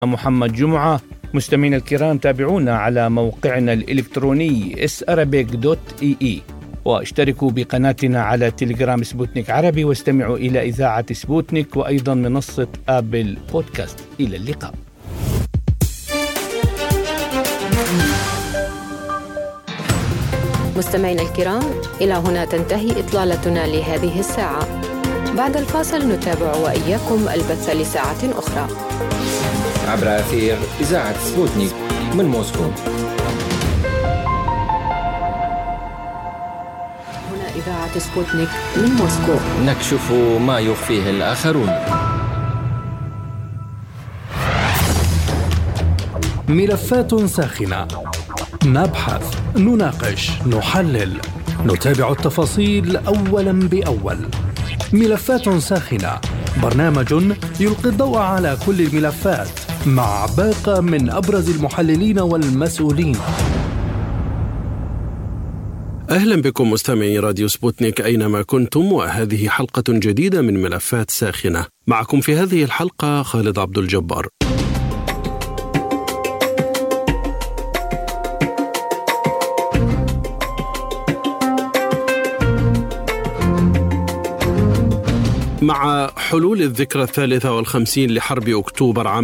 محمد جمعة مستمعينا الكرام تابعونا على موقعنا الإلكتروني sarabic.ee واشتركوا بقناتنا على تليجرام سبوتنيك عربي واستمعوا إلى إذاعة سبوتنيك وأيضا منصة آبل بودكاست إلى اللقاء مستمعينا الكرام إلى هنا تنتهي إطلالتنا لهذه الساعة بعد الفاصل نتابع وإياكم البث لساعة أخرى عبر أثير إذاعة سبوتنيك من موسكو هنا إذاعة سبوتنيك من موسكو نكشف ما يخفيه الآخرون ملفات ساخنة نبحث نناقش نحلل نتابع التفاصيل أولا بأول ملفات ساخنة برنامج يلقي الضوء على كل الملفات مع باقة من أبرز المحللين والمسؤولين أهلا بكم مستمعي راديو سبوتنيك أينما كنتم وهذه حلقة جديدة من ملفات ساخنة معكم في هذه الحلقة خالد عبد الجبار مع حلول الذكرى الثالثة والخمسين لحرب أكتوبر عام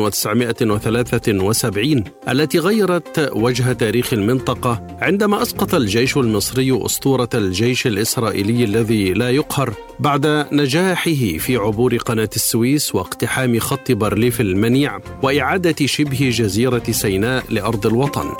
1973 التي غيرت وجه تاريخ المنطقة عندما أسقط الجيش المصري أسطورة الجيش الإسرائيلي الذي لا يقهر بعد نجاحه في عبور قناة السويس واقتحام خط بارليف المنيع وإعادة شبه جزيرة سيناء لأرض الوطن.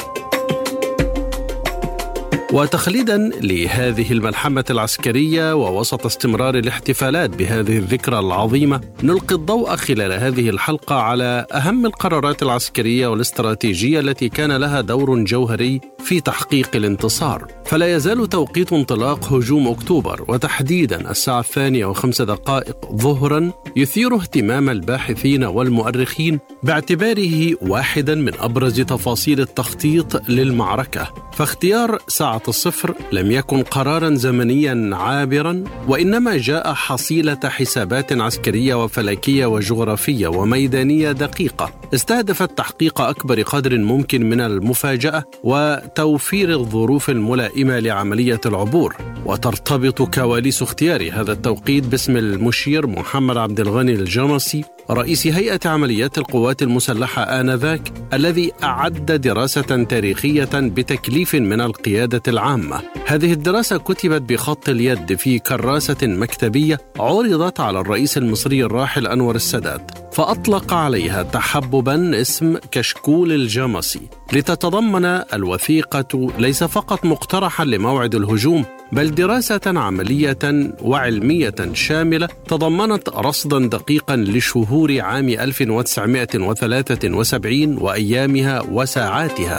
وتخليدا لهذه الملحمة العسكرية ووسط استمرار الاحتفالات بهذه الذكرى العظيمة نلقي الضوء خلال هذه الحلقة على أهم القرارات العسكرية والاستراتيجية التي كان لها دور جوهري في تحقيق الانتصار فلا يزال توقيت انطلاق هجوم أكتوبر وتحديدا الساعة الثانية وخمس دقائق ظهرا يثير اهتمام الباحثين والمؤرخين باعتباره واحدا من أبرز تفاصيل التخطيط للمعركة فاختيار ساعة الصفر لم يكن قرارا زمنيا عابرا وإنما جاء حصيلة حسابات عسكرية وفلكية وجغرافية وميدانية دقيقة استهدفت تحقيق أكبر قدر ممكن من المفاجأة وتوفير الظروف الملائمة لعملية العبور وترتبط كواليس اختيار هذا التوقيت باسم المشير محمد عبد الغني الجمصي رئيس هيئة عمليات القوات المسلحة آنذاك الذي أعد دراسة تاريخية بتكليف من القيادة العامة. هذه الدراسة كتبت بخط اليد في كراسة مكتبية عرضت على الرئيس المصري الراحل أنور السادات، فأطلق عليها تحببا اسم كشكول الجمصي، لتتضمن الوثيقة ليس فقط مقترحا لموعد الهجوم بل دراسة عملية وعلمية شاملة تضمنت رصدا دقيقا لشهور عام 1973 وأيامها وساعاتها.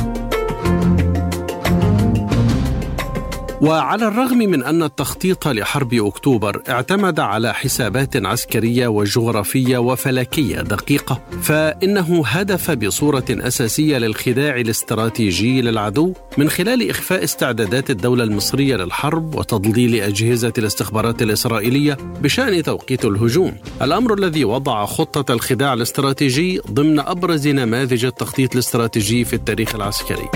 وعلى الرغم من ان التخطيط لحرب اكتوبر اعتمد على حسابات عسكريه وجغرافيه وفلكيه دقيقه فانه هدف بصوره اساسيه للخداع الاستراتيجي للعدو من خلال اخفاء استعدادات الدوله المصريه للحرب وتضليل اجهزه الاستخبارات الاسرائيليه بشان توقيت الهجوم الامر الذي وضع خطه الخداع الاستراتيجي ضمن ابرز نماذج التخطيط الاستراتيجي في التاريخ العسكري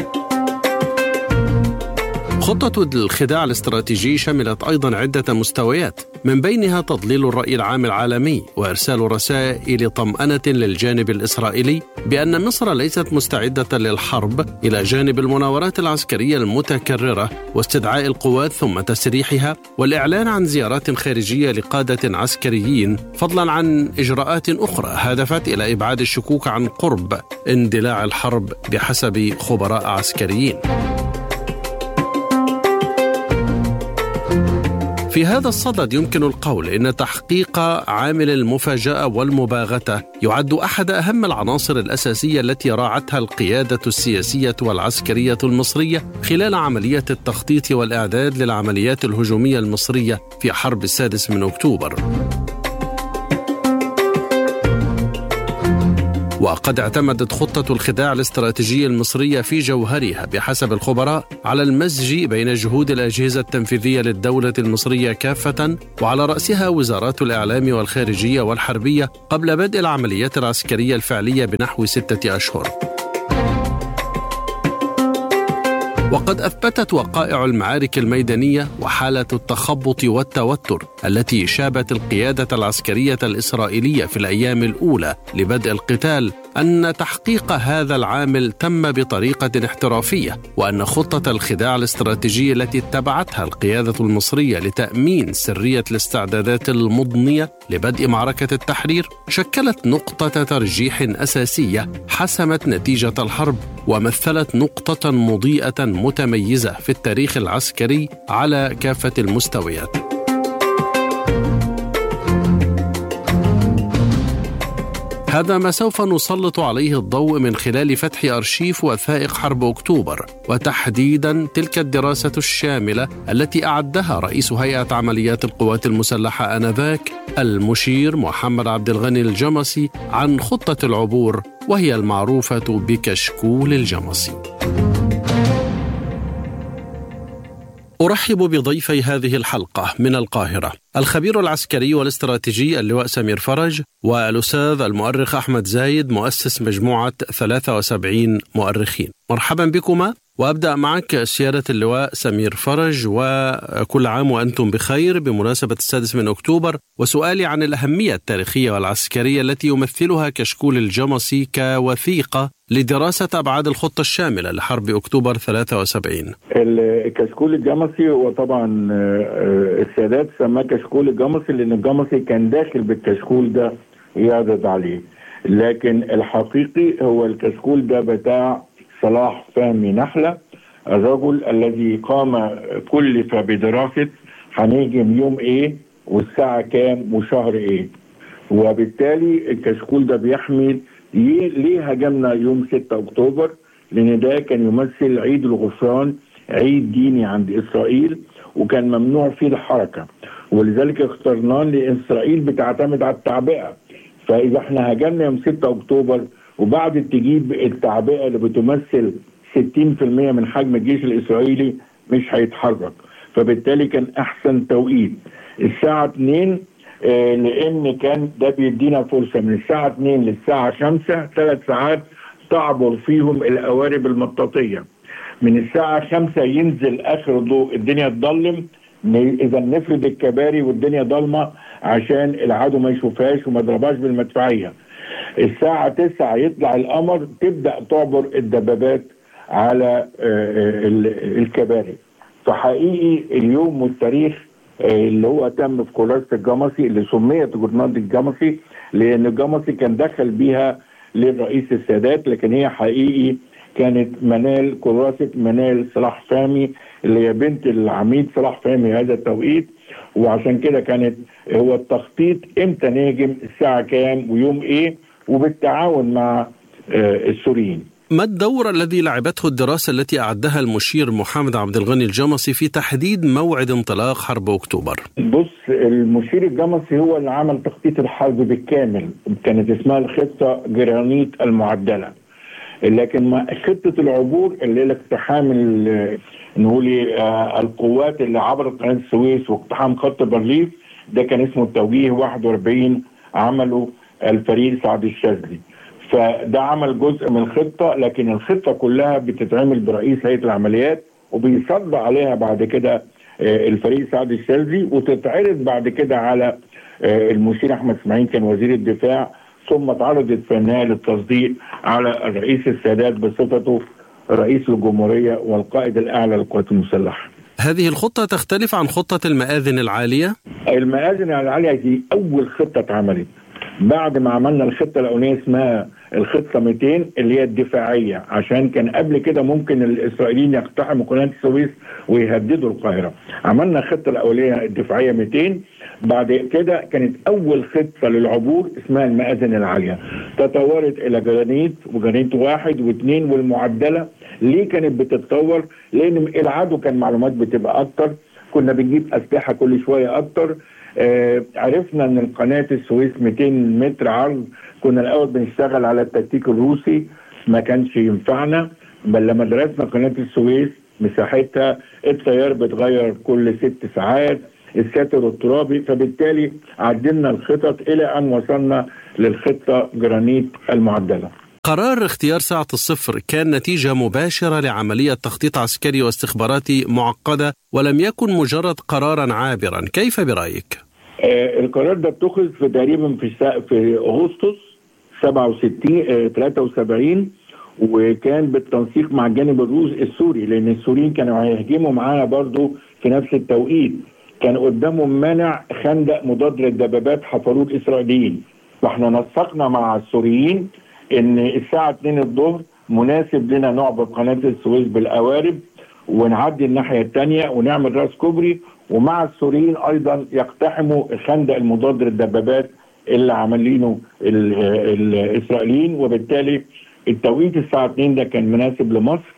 خطة الخداع الاستراتيجي شملت أيضا عدة مستويات من بينها تضليل الرأي العام العالمي وإرسال رسائل طمأنة للجانب الإسرائيلي بأن مصر ليست مستعدة للحرب إلى جانب المناورات العسكرية المتكررة واستدعاء القوات ثم تسريحها والإعلان عن زيارات خارجية لقادة عسكريين فضلا عن إجراءات أخرى هدفت إلى إبعاد الشكوك عن قرب اندلاع الحرب بحسب خبراء عسكريين. في هذا الصدد يمكن القول ان تحقيق عامل المفاجاه والمباغته يعد احد اهم العناصر الاساسيه التي راعتها القياده السياسيه والعسكريه المصريه خلال عمليه التخطيط والاعداد للعمليات الهجوميه المصريه في حرب السادس من اكتوبر. وقد اعتمدت خطة الخداع الاستراتيجي المصرية في جوهرها بحسب الخبراء على المزج بين جهود الأجهزة التنفيذية للدولة المصرية كافة وعلى رأسها وزارات الإعلام والخارجية والحربية قبل بدء العمليات العسكرية الفعلية بنحو ستة أشهر. وقد اثبتت وقائع المعارك الميدانيه وحاله التخبط والتوتر التي شابت القياده العسكريه الاسرائيليه في الايام الاولى لبدء القتال ان تحقيق هذا العامل تم بطريقه احترافيه وان خطه الخداع الاستراتيجي التي اتبعتها القياده المصريه لتامين سريه الاستعدادات المضنيه لبدء معركه التحرير شكلت نقطه ترجيح اساسيه حسمت نتيجه الحرب ومثلت نقطه مضيئه متميزه في التاريخ العسكري على كافه المستويات هذا ما سوف نسلط عليه الضوء من خلال فتح أرشيف وثائق حرب أكتوبر وتحديدا تلك الدراسة الشاملة التي أعدها رئيس هيئة عمليات القوات المسلحة آنذاك المشير محمد عبد الغني الجمسي عن خطة العبور وهي المعروفة بكشكول الجمسي. أرحب بضيفي هذه الحلقة من القاهرة الخبير العسكري والاستراتيجي اللواء سمير فرج والأستاذ المؤرخ أحمد زايد مؤسس مجموعة 73 مؤرخين مرحبا بكما وابدا معك سياده اللواء سمير فرج وكل عام وانتم بخير بمناسبه السادس من اكتوبر وسؤالي عن الاهميه التاريخيه والعسكرية التي يمثلها كشكول الجمصي كوثيقه لدراسه ابعاد الخطه الشامله لحرب اكتوبر 73 الكشكول الجمصي هو طبعا آه، السادات سماه كشكول الجمصي لان الجمصي كان داخل بالكشكول ده يعرض عليه لكن الحقيقي هو الكشكول ده بتاع صلاح فهمي نحلة الرجل الذي قام كلف بدراسة هنهجم يوم ايه والساعة كام وشهر ايه وبالتالي الكشكول ده بيحمل ليه هجمنا يوم 6 اكتوبر لان ده كان يمثل عيد الغفران عيد ديني عند اسرائيل وكان ممنوع فيه الحركه ولذلك اخترناه لان اسرائيل بتعتمد على التعبئه فاذا احنا هجمنا يوم 6 اكتوبر وبعد تجيب التعبئه اللي بتمثل 60% من حجم الجيش الاسرائيلي مش هيتحرك فبالتالي كان احسن توقيت الساعه 2 آه لان كان ده بيدينا فرصه من الساعه 2 للساعه 5 ثلاث ساعات تعبر فيهم القوارب المطاطيه من الساعه 5 ينزل اخر ضوء الدنيا تضلم اذا نفرد الكباري والدنيا ضلمه عشان العدو ما يشوفهاش وما يضربهاش بالمدفعيه الساعة 9 يطلع القمر تبدأ تعبر الدبابات على آه، الكباري فحقيقي اليوم والتاريخ آه، اللي هو تم في كراسة الجمصي اللي سميت جورنال الجمصي لأن الجمصي كان دخل بيها للرئيس السادات لكن هي حقيقي كانت منال كراسة منال صلاح فهمي اللي هي بنت العميد صلاح فهمي هذا التوقيت وعشان كده كانت هو التخطيط امتى نهجم الساعة كام ويوم ايه وبالتعاون مع آه، السوريين ما الدور الذي لعبته الدراسة التي أعدها المشير محمد عبد الغني الجمصي في تحديد موعد انطلاق حرب أكتوبر؟ بص المشير الجمصي هو اللي عمل تخطيط الحرب بالكامل كانت اسمها الخطة جرانيت المعدلة لكن خطة العبور اللي هي الاقتحام نقول آه القوات اللي عبرت قناة السويس واقتحام خط بارليف ده كان اسمه التوجيه 41 عمله الفريق سعد الشاذلي فده عمل جزء من الخطه لكن الخطه كلها بتتعمل برئيس هيئه العمليات وبيصد عليها بعد كده آه، الفريق سعد الشاذلي وتتعرض بعد كده على آه، المشير احمد اسماعيل كان وزير الدفاع ثم اتعرضت في النهايه للتصديق على الرئيس السادات بصفته رئيس الجمهوريه والقائد الاعلى للقوات المسلحه. هذه الخطة تختلف عن خطة المآذن العالية؟ المآذن العالية دي أول خطة اتعملت بعد ما عملنا الخطه الاولانيه اسمها الخطه 200 اللي هي الدفاعيه عشان كان قبل كده ممكن الاسرائيليين يقتحموا قناه السويس ويهددوا القاهره عملنا الخطه الاوليه الدفاعيه 200 بعد كده كانت اول خطه للعبور اسمها المآذن العاليه تطورت الى جرانيت وجرانيت واحد واثنين والمعدله ليه كانت بتتطور؟ لان العدو كان معلومات بتبقى اكتر كنا بنجيب اسلحه كل شويه اكتر آه عرفنا ان القناه السويس 200 متر عرض كنا الاول بنشتغل على التكتيك الروسي ما كانش ينفعنا بل لما درسنا قناه السويس مساحتها التيار بيتغير كل ست ساعات الساتر الترابي فبالتالي عدلنا الخطط الى ان وصلنا للخطه جرانيت المعدله قرار اختيار ساعة الصفر كان نتيجة مباشرة لعملية تخطيط عسكري واستخباراتي معقدة ولم يكن مجرد قرارا عابرا كيف برأيك؟ آه القرار ده اتخذ في تقريبا في في اغسطس 67 آه 73 وكان بالتنسيق مع الجانب الروسي السوري لان السوريين كانوا هيهجموا معانا برضو في نفس التوقيت كان قدامهم مانع خندق مضاد للدبابات حفروه الاسرائيليين فاحنا نسقنا مع السوريين ان الساعه 2 الظهر مناسب لنا نعبر قناه السويس بالقوارب ونعدي الناحيه الثانيه ونعمل راس كوبري ومع السوريين ايضا يقتحموا خندق المضاد للدبابات اللي عاملينه الاسرائيليين وبالتالي التوقيت الساعه 2 ده كان مناسب لمصر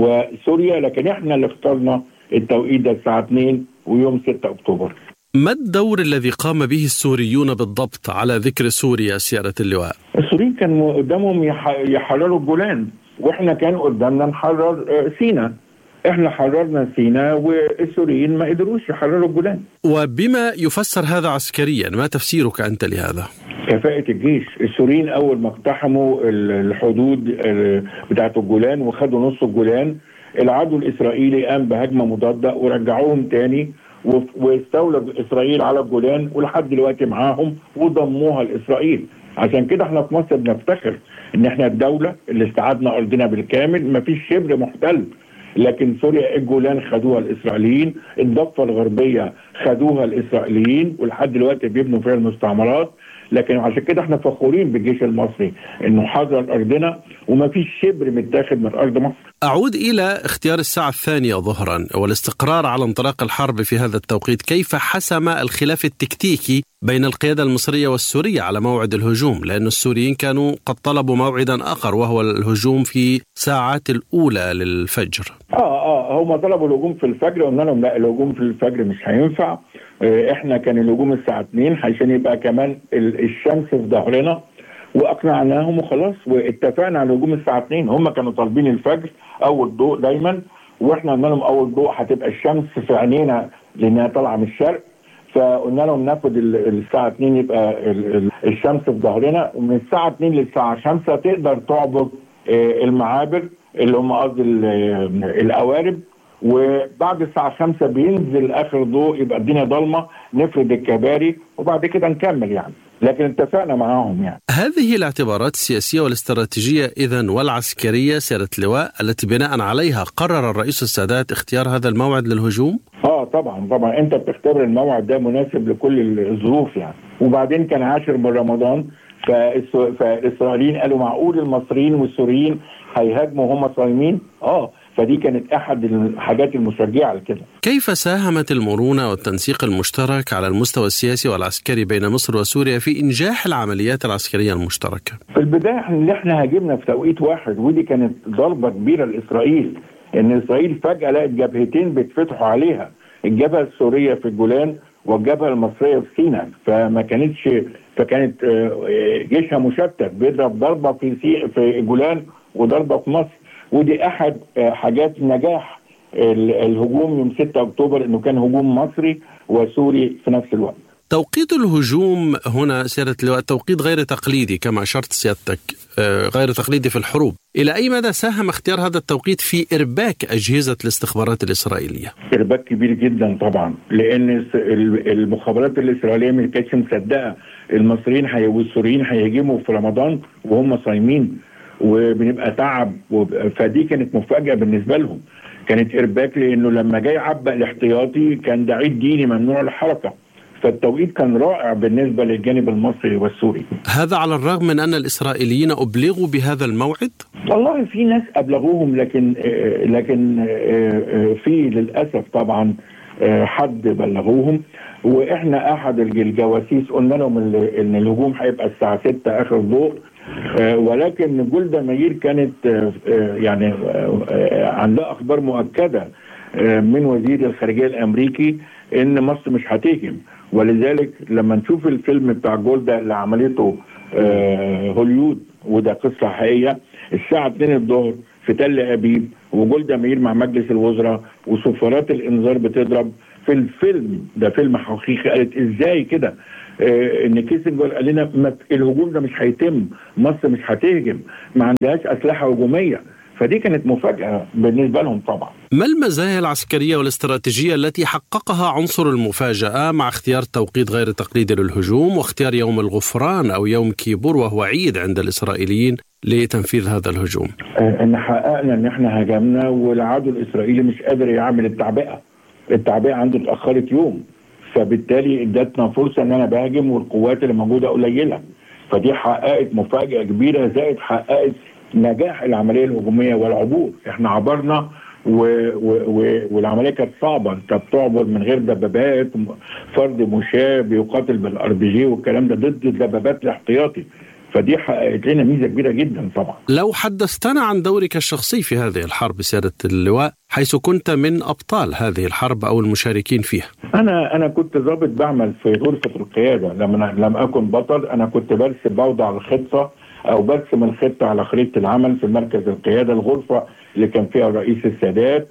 وسوريا لكن احنا اللي اخترنا التوقيت ده الساعه 2 ويوم 6 اكتوبر ما الدور الذي قام به السوريون بالضبط على ذكر سوريا سيادة اللواء؟ السوريين كان قدامهم يحرروا الجولان واحنا كان قدامنا نحرر سينا احنا حررنا سينا والسوريين ما قدروش يحرروا الجولان وبما يفسر هذا عسكريا ما تفسيرك انت لهذا؟ كفاءة الجيش السوريين أول ما اقتحموا الحدود بتاعة الجولان وخدوا نص الجولان العدو الإسرائيلي قام بهجمة مضادة ورجعوهم تاني واستولى اسرائيل على الجولان ولحد دلوقتي معاهم وضموها لاسرائيل عشان كده احنا في مصر بنفتخر ان احنا الدوله اللي استعدنا ارضنا بالكامل مفيش شبر محتل لكن سوريا الجولان خدوها الاسرائيليين الضفه الغربيه خدوها الاسرائيليين ولحد دلوقتي بيبنوا فيها المستعمرات لكن عشان كده احنا فخورين بالجيش المصري انه حرر ارضنا وما فيش شبر متاخد من ارض مصر. اعود الى اختيار الساعه الثانيه ظهرا والاستقرار على انطلاق الحرب في هذا التوقيت، كيف حسم الخلاف التكتيكي بين القياده المصريه والسوريه على موعد الهجوم؟ لأن السوريين كانوا قد طلبوا موعدا اخر وهو الهجوم في ساعات الاولى للفجر. اه اه هم طلبوا الهجوم في الفجر قلنا لهم لا الهجوم في الفجر مش هينفع احنا كان الهجوم الساعه 2 عشان يبقى كمان الشمس في ظهرنا واقنعناهم وخلاص واتفقنا على الهجوم الساعه 2 هم كانوا طالبين الفجر اول ضوء دايما واحنا قلنا لهم اول ضوء هتبقى الشمس في عينينا لانها طالعه من الشرق فقلنا لهم ناخد الساعه 2 يبقى الشمس في ظهرنا ومن الساعه 2 للساعه 5 تقدر تعبر المعابر اللي هم قصدي القوارب وبعد الساعة خمسة بينزل آخر ضوء يبقى الدنيا ضلمة نفرد الكباري وبعد كده نكمل يعني لكن اتفقنا معاهم يعني هذه الاعتبارات السياسية والاستراتيجية إذا والعسكرية سيادة اللواء التي بناء عليها قرر الرئيس السادات اختيار هذا الموعد للهجوم؟ اه طبعا طبعا انت بتختار الموعد ده مناسب لكل الظروف يعني وبعدين كان عاشر من رمضان فالاسرائيليين قالوا معقول المصريين والسوريين هيهاجموا وهم صايمين؟ اه فدي كانت احد الحاجات المشجعه لكده. كيف ساهمت المرونه والتنسيق المشترك على المستوى السياسي والعسكري بين مصر وسوريا في انجاح العمليات العسكريه المشتركه؟ في البدايه اللي احنا هاجمنا في توقيت واحد ودي كانت ضربه كبيره لاسرائيل ان اسرائيل فجاه لقت جبهتين بيتفتحوا عليها الجبهه السوريه في الجولان والجبهه المصريه في سيناء فما كانتش فكانت جيشها مشتت بيضرب ضربه في في الجولان وضربه في مصر ودي احد حاجات نجاح الهجوم يوم 6 اكتوبر انه كان هجوم مصري وسوري في نفس الوقت. توقيت الهجوم هنا سيادة اللواء توقيت غير تقليدي كما أشرت سيادتك غير تقليدي في الحروب إلى أي مدى ساهم اختيار هذا التوقيت في إرباك أجهزة الاستخبارات الإسرائيلية؟ إرباك كبير جدا طبعا لأن المخابرات الإسرائيلية ما كانتش مصدقة المصريين والسوريين هيهاجموا في رمضان وهم صايمين وبنبقى تعب فدي كانت مفاجاه بالنسبه لهم كانت ارباك لانه لما جاي عبق الاحتياطي كان ده عيد ديني ممنوع الحركه فالتوقيت كان رائع بالنسبه للجانب المصري والسوري هذا على الرغم من ان الاسرائيليين ابلغوا بهذا الموعد والله في ناس ابلغوهم لكن لكن في للاسف طبعا حد بلغوهم واحنا احد الجواسيس قلنا لهم ان الهجوم هيبقى الساعه 6 اخر ضوء ولكن جولدا ماير كانت يعني عندها اخبار مؤكده من وزير الخارجيه الامريكي ان مصر مش هتهجم ولذلك لما نشوف الفيلم بتاع جولدا اللي عملته آه هوليود وده قصه حقيقيه الساعه 2 الظهر في تل ابيب وجولدا مير مع مجلس الوزراء وصفارات الانذار بتضرب في الفيلم ده فيلم حقيقي قالت ازاي كده آه ان كيسنجر قال لنا ما- الهجوم ده مش هيتم مصر مش هتهجم ما عندهاش اسلحه هجوميه فدي كانت مفاجاه بالنسبه لهم طبعا ما المزايا العسكرية والاستراتيجية التي حققها عنصر المفاجأة مع اختيار توقيت غير تقليدي للهجوم واختيار يوم الغفران أو يوم كيبور وهو عيد عند الإسرائيليين لتنفيذ هذا الهجوم آه، ان حققنا ان احنا هاجمنا والعدو الاسرائيلي مش قادر يعمل التعبئه التعبئه عنده اتاخرت يوم فبالتالي ادتنا فرصه ان انا بهاجم والقوات اللي موجوده قليله فدي حققت مفاجاه كبيره زائد حققت نجاح العمليه الهجوميه والعبور احنا عبرنا و و و والعمليه كانت صعبه انت بتعبر من غير دبابات م- فرد مشاة بيقاتل بالار بي جي والكلام ده ضد الدبابات الاحتياطي فدي حققت لنا ميزه كبيره جدا طبعا لو حدثتنا عن دورك الشخصي في هذه الحرب سيادة اللواء حيث كنت من أبطال هذه الحرب أو المشاركين فيها انا انا كنت ضابط بعمل في غرفه القياده لما لم اكن بطل انا كنت برسم بوضع الخطه او برسم الخطه على خريطه العمل في مركز القياده الغرفه اللي كان فيها الرئيس السادات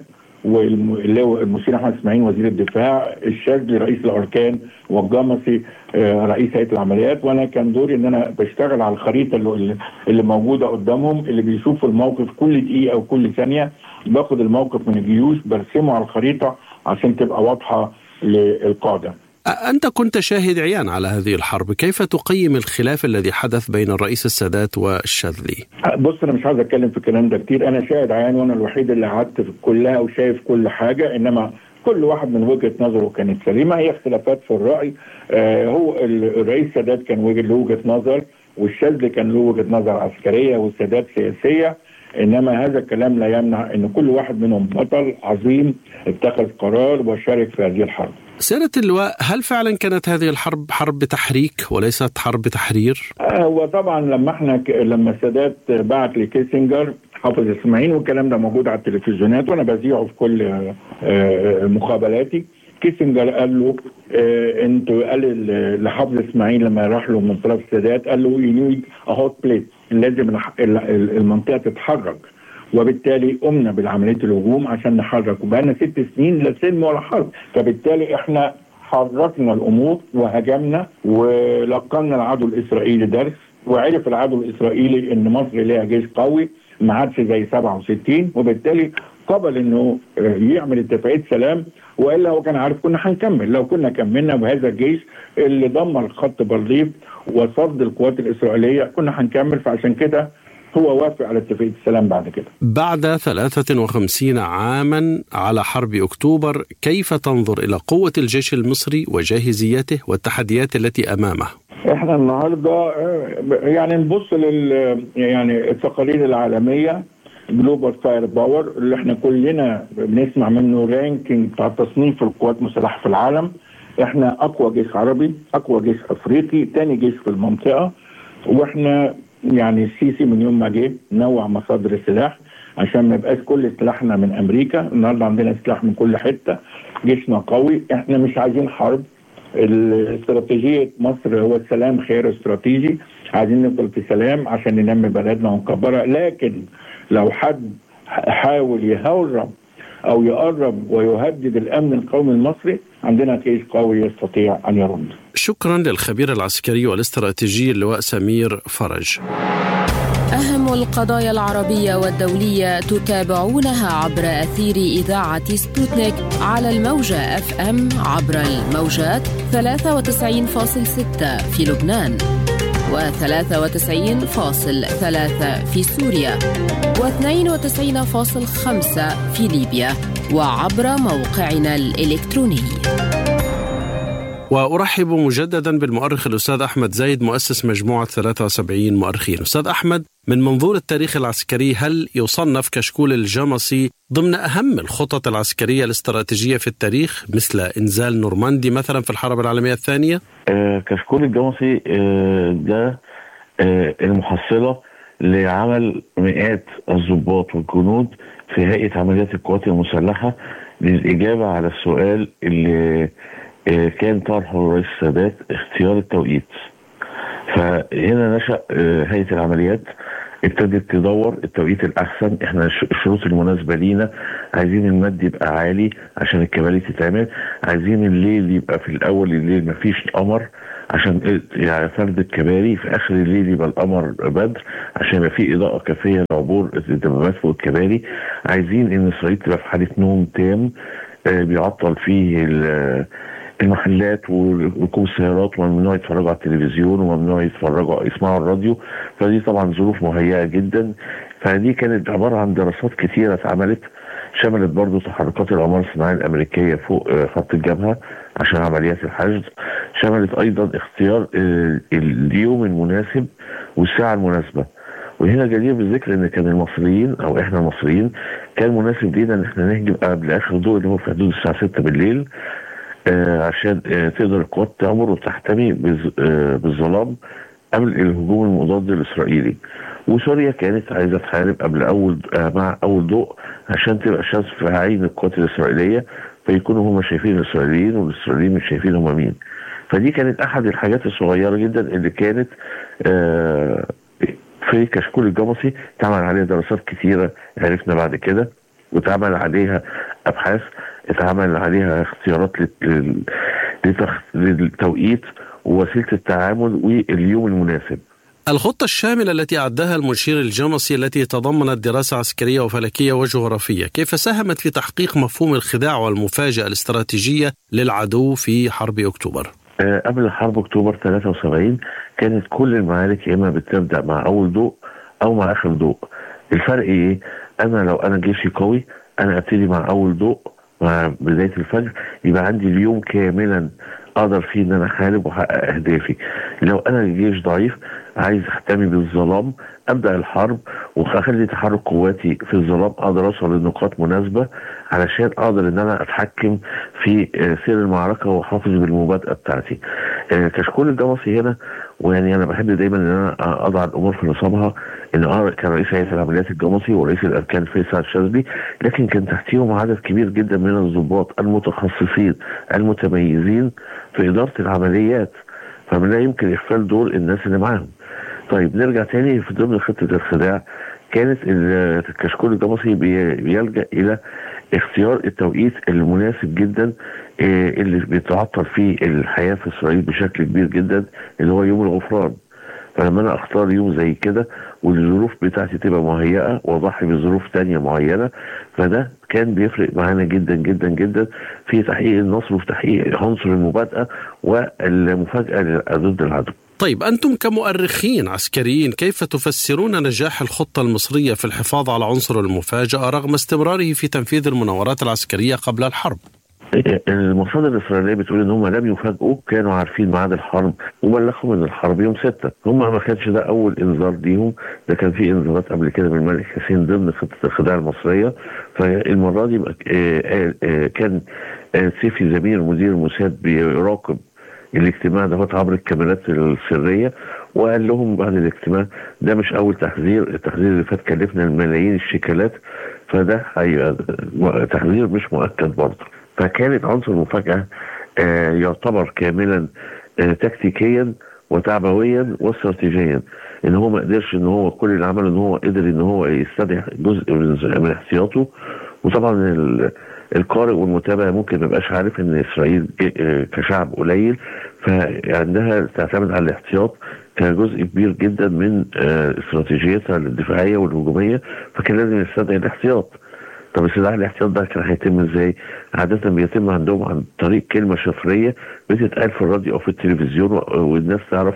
والمشير احمد اسماعيل وزير الدفاع الشاذلي رئيس الاركان والجمصي آه، رئيس هيئه العمليات وانا كان دوري ان انا بشتغل على الخريطه اللي, اللي موجوده قدامهم اللي بيشوفوا الموقف كل دقيقه وكل ثانيه باخد الموقف من الجيوش برسمه على الخريطه عشان تبقى واضحه للقاده أ- أنت كنت شاهد عيان على هذه الحرب كيف تقيم الخلاف الذي حدث بين الرئيس السادات والشاذلي بص انا مش عاوز اتكلم في الكلام ده كتير انا شاهد عيان وانا الوحيد اللي قعدت في كلها وشايف كل حاجه انما كل واحد من وجهه نظره كانت سليمه هي اختلافات في الراي آه هو ال- الرئيس السادات كان وجه له وجهه نظر والشاذلي كان له وجهه نظر عسكريه والسادات سياسيه انما هذا الكلام لا يمنع ان كل واحد منهم بطل عظيم اتخذ قرار وشارك في هذه الحرب سيادة اللواء هل فعلا كانت هذه الحرب حرب تحريك وليست حرب تحرير؟ آه، هو طبعا لما احنا ك... لما السادات بعت لكيسنجر حافظ اسماعيل والكلام ده موجود على التلفزيونات وانا بذيعه في كل آه، آه، مقابلاتي كيسنجر قال له آه انتوا قال ل- لحافظ اسماعيل لما راح له من طرف السادات قال له يو نيد هوت بليس لازم الح- ال- ال- المنطقه تتحرك وبالتالي قمنا بعمليه الهجوم عشان نحرك وبقالنا ست سنين لا سلم ولا حرب فبالتالي احنا حركنا الامور وهجمنا ولقنا العدو الاسرائيلي درس وعرف العدو الاسرائيلي ان مصر ليها جيش قوي ما عادش زي 67 وبالتالي قبل انه آه، يعمل اتفاقيه سلام والا هو كان عارف كنا هنكمل لو كنا كملنا بهذا الجيش اللي دمر خط بارليف وصد القوات الاسرائيليه كنا هنكمل فعشان كده هو وافق على اتفاقيه السلام بعد كده بعد 53 عاما على حرب أكتوبر كيف تنظر إلى قوة الجيش المصري وجاهزيته والتحديات التي أمامه؟ احنا النهارده آه، يعني نبص لل يعني التقارير العالميه جلوبال فاير باور اللي احنا كلنا بنسمع منه رانكينج بتاع تصنيف القوات المسلحه في العالم احنا اقوى جيش عربي اقوى جيش افريقي تاني جيش في المنطقه واحنا يعني السيسي من يوم ما جه نوع مصادر السلاح عشان ما يبقاش كل سلاحنا من امريكا النهارده عندنا سلاح من كل حته جيشنا قوي احنا مش عايزين حرب استراتيجية مصر هو السلام خير استراتيجي عايزين نفضل في سلام عشان ننمي بلدنا ونكبرها لكن لو حد حاول يهرب او يقرب ويهدد الامن القومي المصري عندنا جيش قوي يستطيع ان يرد شكرا للخبير العسكري والاستراتيجي اللواء سمير فرج أهم القضايا العربية والدولية تتابعونها عبر أثير إذاعة سبوتنيك على الموجة اف ام عبر الموجات 93.6 في لبنان و93.3 في سوريا و92.5 في ليبيا وعبر موقعنا الإلكتروني وأرحب مجددا بالمؤرخ الأستاذ أحمد زايد مؤسس مجموعة 73 مؤرخين أستاذ أحمد من منظور التاريخ العسكري هل يصنف كشكول الجمصي ضمن أهم الخطط العسكرية الاستراتيجية في التاريخ مثل إنزال نورماندي مثلا في الحرب العالمية الثانية؟ آه كشكول الجمصي آه ده آه المحصلة لعمل مئات الضباط والجنود في هيئة عمليات القوات المسلحة للإجابة على السؤال اللي آه، كان طرحه الرئيس السادات اختيار التوقيت فهنا نشأ آه، هيئة العمليات ابتدت تدور التوقيت الاحسن احنا الش- الشروط المناسبه لينا عايزين المد يبقى عالي عشان الكباري تتعمل عايزين الليل يبقى في الاول الليل مفيش قمر عشان ال- يعني فرد الكباري في اخر الليل يبقى القمر بدر عشان يبقى في اضاءه كافيه لعبور الدبابات فوق الكباري عايزين ان اسرائيل تبقى في حاله نوم تام آه، بيعطل فيه ال- المحلات وركوب السيارات وممنوع يتفرجوا على التلفزيون وممنوع يتفرجوا يسمعوا الراديو فدي طبعا ظروف مهيئه جدا فدي كانت عباره عن دراسات كثيره اتعملت شملت برضو تحركات الاقمار الصناعيه الامريكيه فوق آه، خط الجبهه عشان عمليات الحشد شملت ايضا اختيار آه، اليوم المناسب والساعه المناسبه وهنا جدير بالذكر ان كان المصريين او احنا المصريين كان مناسب لينا ان احنا نهجم قبل اخر ضوء اللي هو في حدود الساعه 6 بالليل آه عشان آه تقدر القوات تعمر وتحتمي بز- آه بالظلام قبل الهجوم المضاد الاسرائيلي وسوريا كانت عايزه تحارب قبل اول آه مع اول ضوء عشان تبقى الشمس في عين القوات الاسرائيليه فيكونوا هم شايفين الاسرائيليين والاسرائيليين مش شايفين هم مين فدي كانت احد الحاجات الصغيره جدا اللي كانت آه في كشكول الجمصي اتعمل عليها دراسات كتيره عرفنا بعد كده واتعمل عليها ابحاث اتعمل عليها اختيارات لل- لل- لتخ- للتوقيت ووسيله التعامل واليوم المناسب الخطة الشاملة التي أعدها المشير الجمصي التي تضمنت دراسة عسكرية وفلكية وجغرافية كيف ساهمت في تحقيق مفهوم الخداع والمفاجأة الاستراتيجية للعدو في حرب أكتوبر آه، قبل حرب اكتوبر 73 كانت كل المعارك يا اما بتبدا مع اول ضوء او مع اخر ضوء الفرق ايه انا لو انا جيشي قوي انا ابتدي مع اول ضوء مع بدايه الفجر يبقى عندي اليوم كاملا اقدر فيه ان انا احارب واحقق اهدافي لو انا الجيش ضعيف عايز احتمي بالظلام ابدا الحرب واخلي تحرك قواتي في الظلام اقدر اوصل لنقاط مناسبه علشان اقدر ان انا اتحكم في آه، سير المعركه واحافظ بالمبادئه بتاعتي. آه، كشكول الجمصي هنا ويعني انا بحب دايما ان انا اضع الامور في نصابها ان اه كان رئيس هيئه العمليات الجمصي ورئيس الاركان فيصل الشاذلي لكن كان تحتيهم عدد كبير جدا من الضباط المتخصصين المتميزين في اداره العمليات فمن لا يمكن اغفال دور الناس اللي معاهم. طيب نرجع تاني في ضمن خطه الخداع كانت ال- الكشكول الجمصي بي- بيلجا الى اختيار التوقيت المناسب جدا آه، اللي بيتعطل فيه الحياه في اسرائيل بشكل كبير جدا اللي هو يوم الغفران فلما انا اختار يوم زي كده والظروف بتاعتي تبقى مهيئه واضحي بظروف تانية معينه فده كان بيفرق معانا جدا جدا جدا في تحقيق النصر وفي تحقيق عنصر المبادئه والمفاجاه ضد العدو. طيب أنتم كمؤرخين عسكريين كيف تفسرون نجاح الخطة المصرية في الحفاظ على عنصر المفاجأة رغم استمراره في تنفيذ المناورات العسكرية قبل الحرب المصادر الاسرائيليه بتقول ان هم لم يفاجئوا كانوا عارفين ميعاد الحرب وبلغهم ان الحرب يوم 6 هم ما كانش ده اول انذار ليهم ده كان في انذارات قبل كده من الملك حسين ضمن خطه الخداع المصريه فالمره دي بقى آه، آه، آه، كان آه، سيفي زمير مدير الموساد بيراقب الاجتماع ده عبر الكاميرات السريه وقال لهم بعد الاجتماع ده مش اول تحذير التحذير اللي فات كلفنا الملايين الشيكالات فده هيبقى تحذير مش مؤكد برضه فكانت عنصر المفاجاه آه، يعتبر كاملا آه، تكتيكيا وتعبويا واستراتيجيا ان هو ما قدرش ان هو كل اللي عمله ان هو قدر ان هو يستدعي جزء من من احتياطه وطبعا ال- القارئ والمتابع ممكن ما يبقاش عارف ان اسرائيل آه، كشعب قليل فعندها تعتمد على الاحتياط كجزء كبير جدا من آه، استراتيجيتها الدفاعيه والهجوميه فكان لازم يستدعي الاحتياط طب استدعاء الاحتياط ده كان هيتم ازاي؟ عادة بيتم عندهم عن طريق كلمة شفرية بتتقال في الراديو او في التلفزيون و- والناس تعرف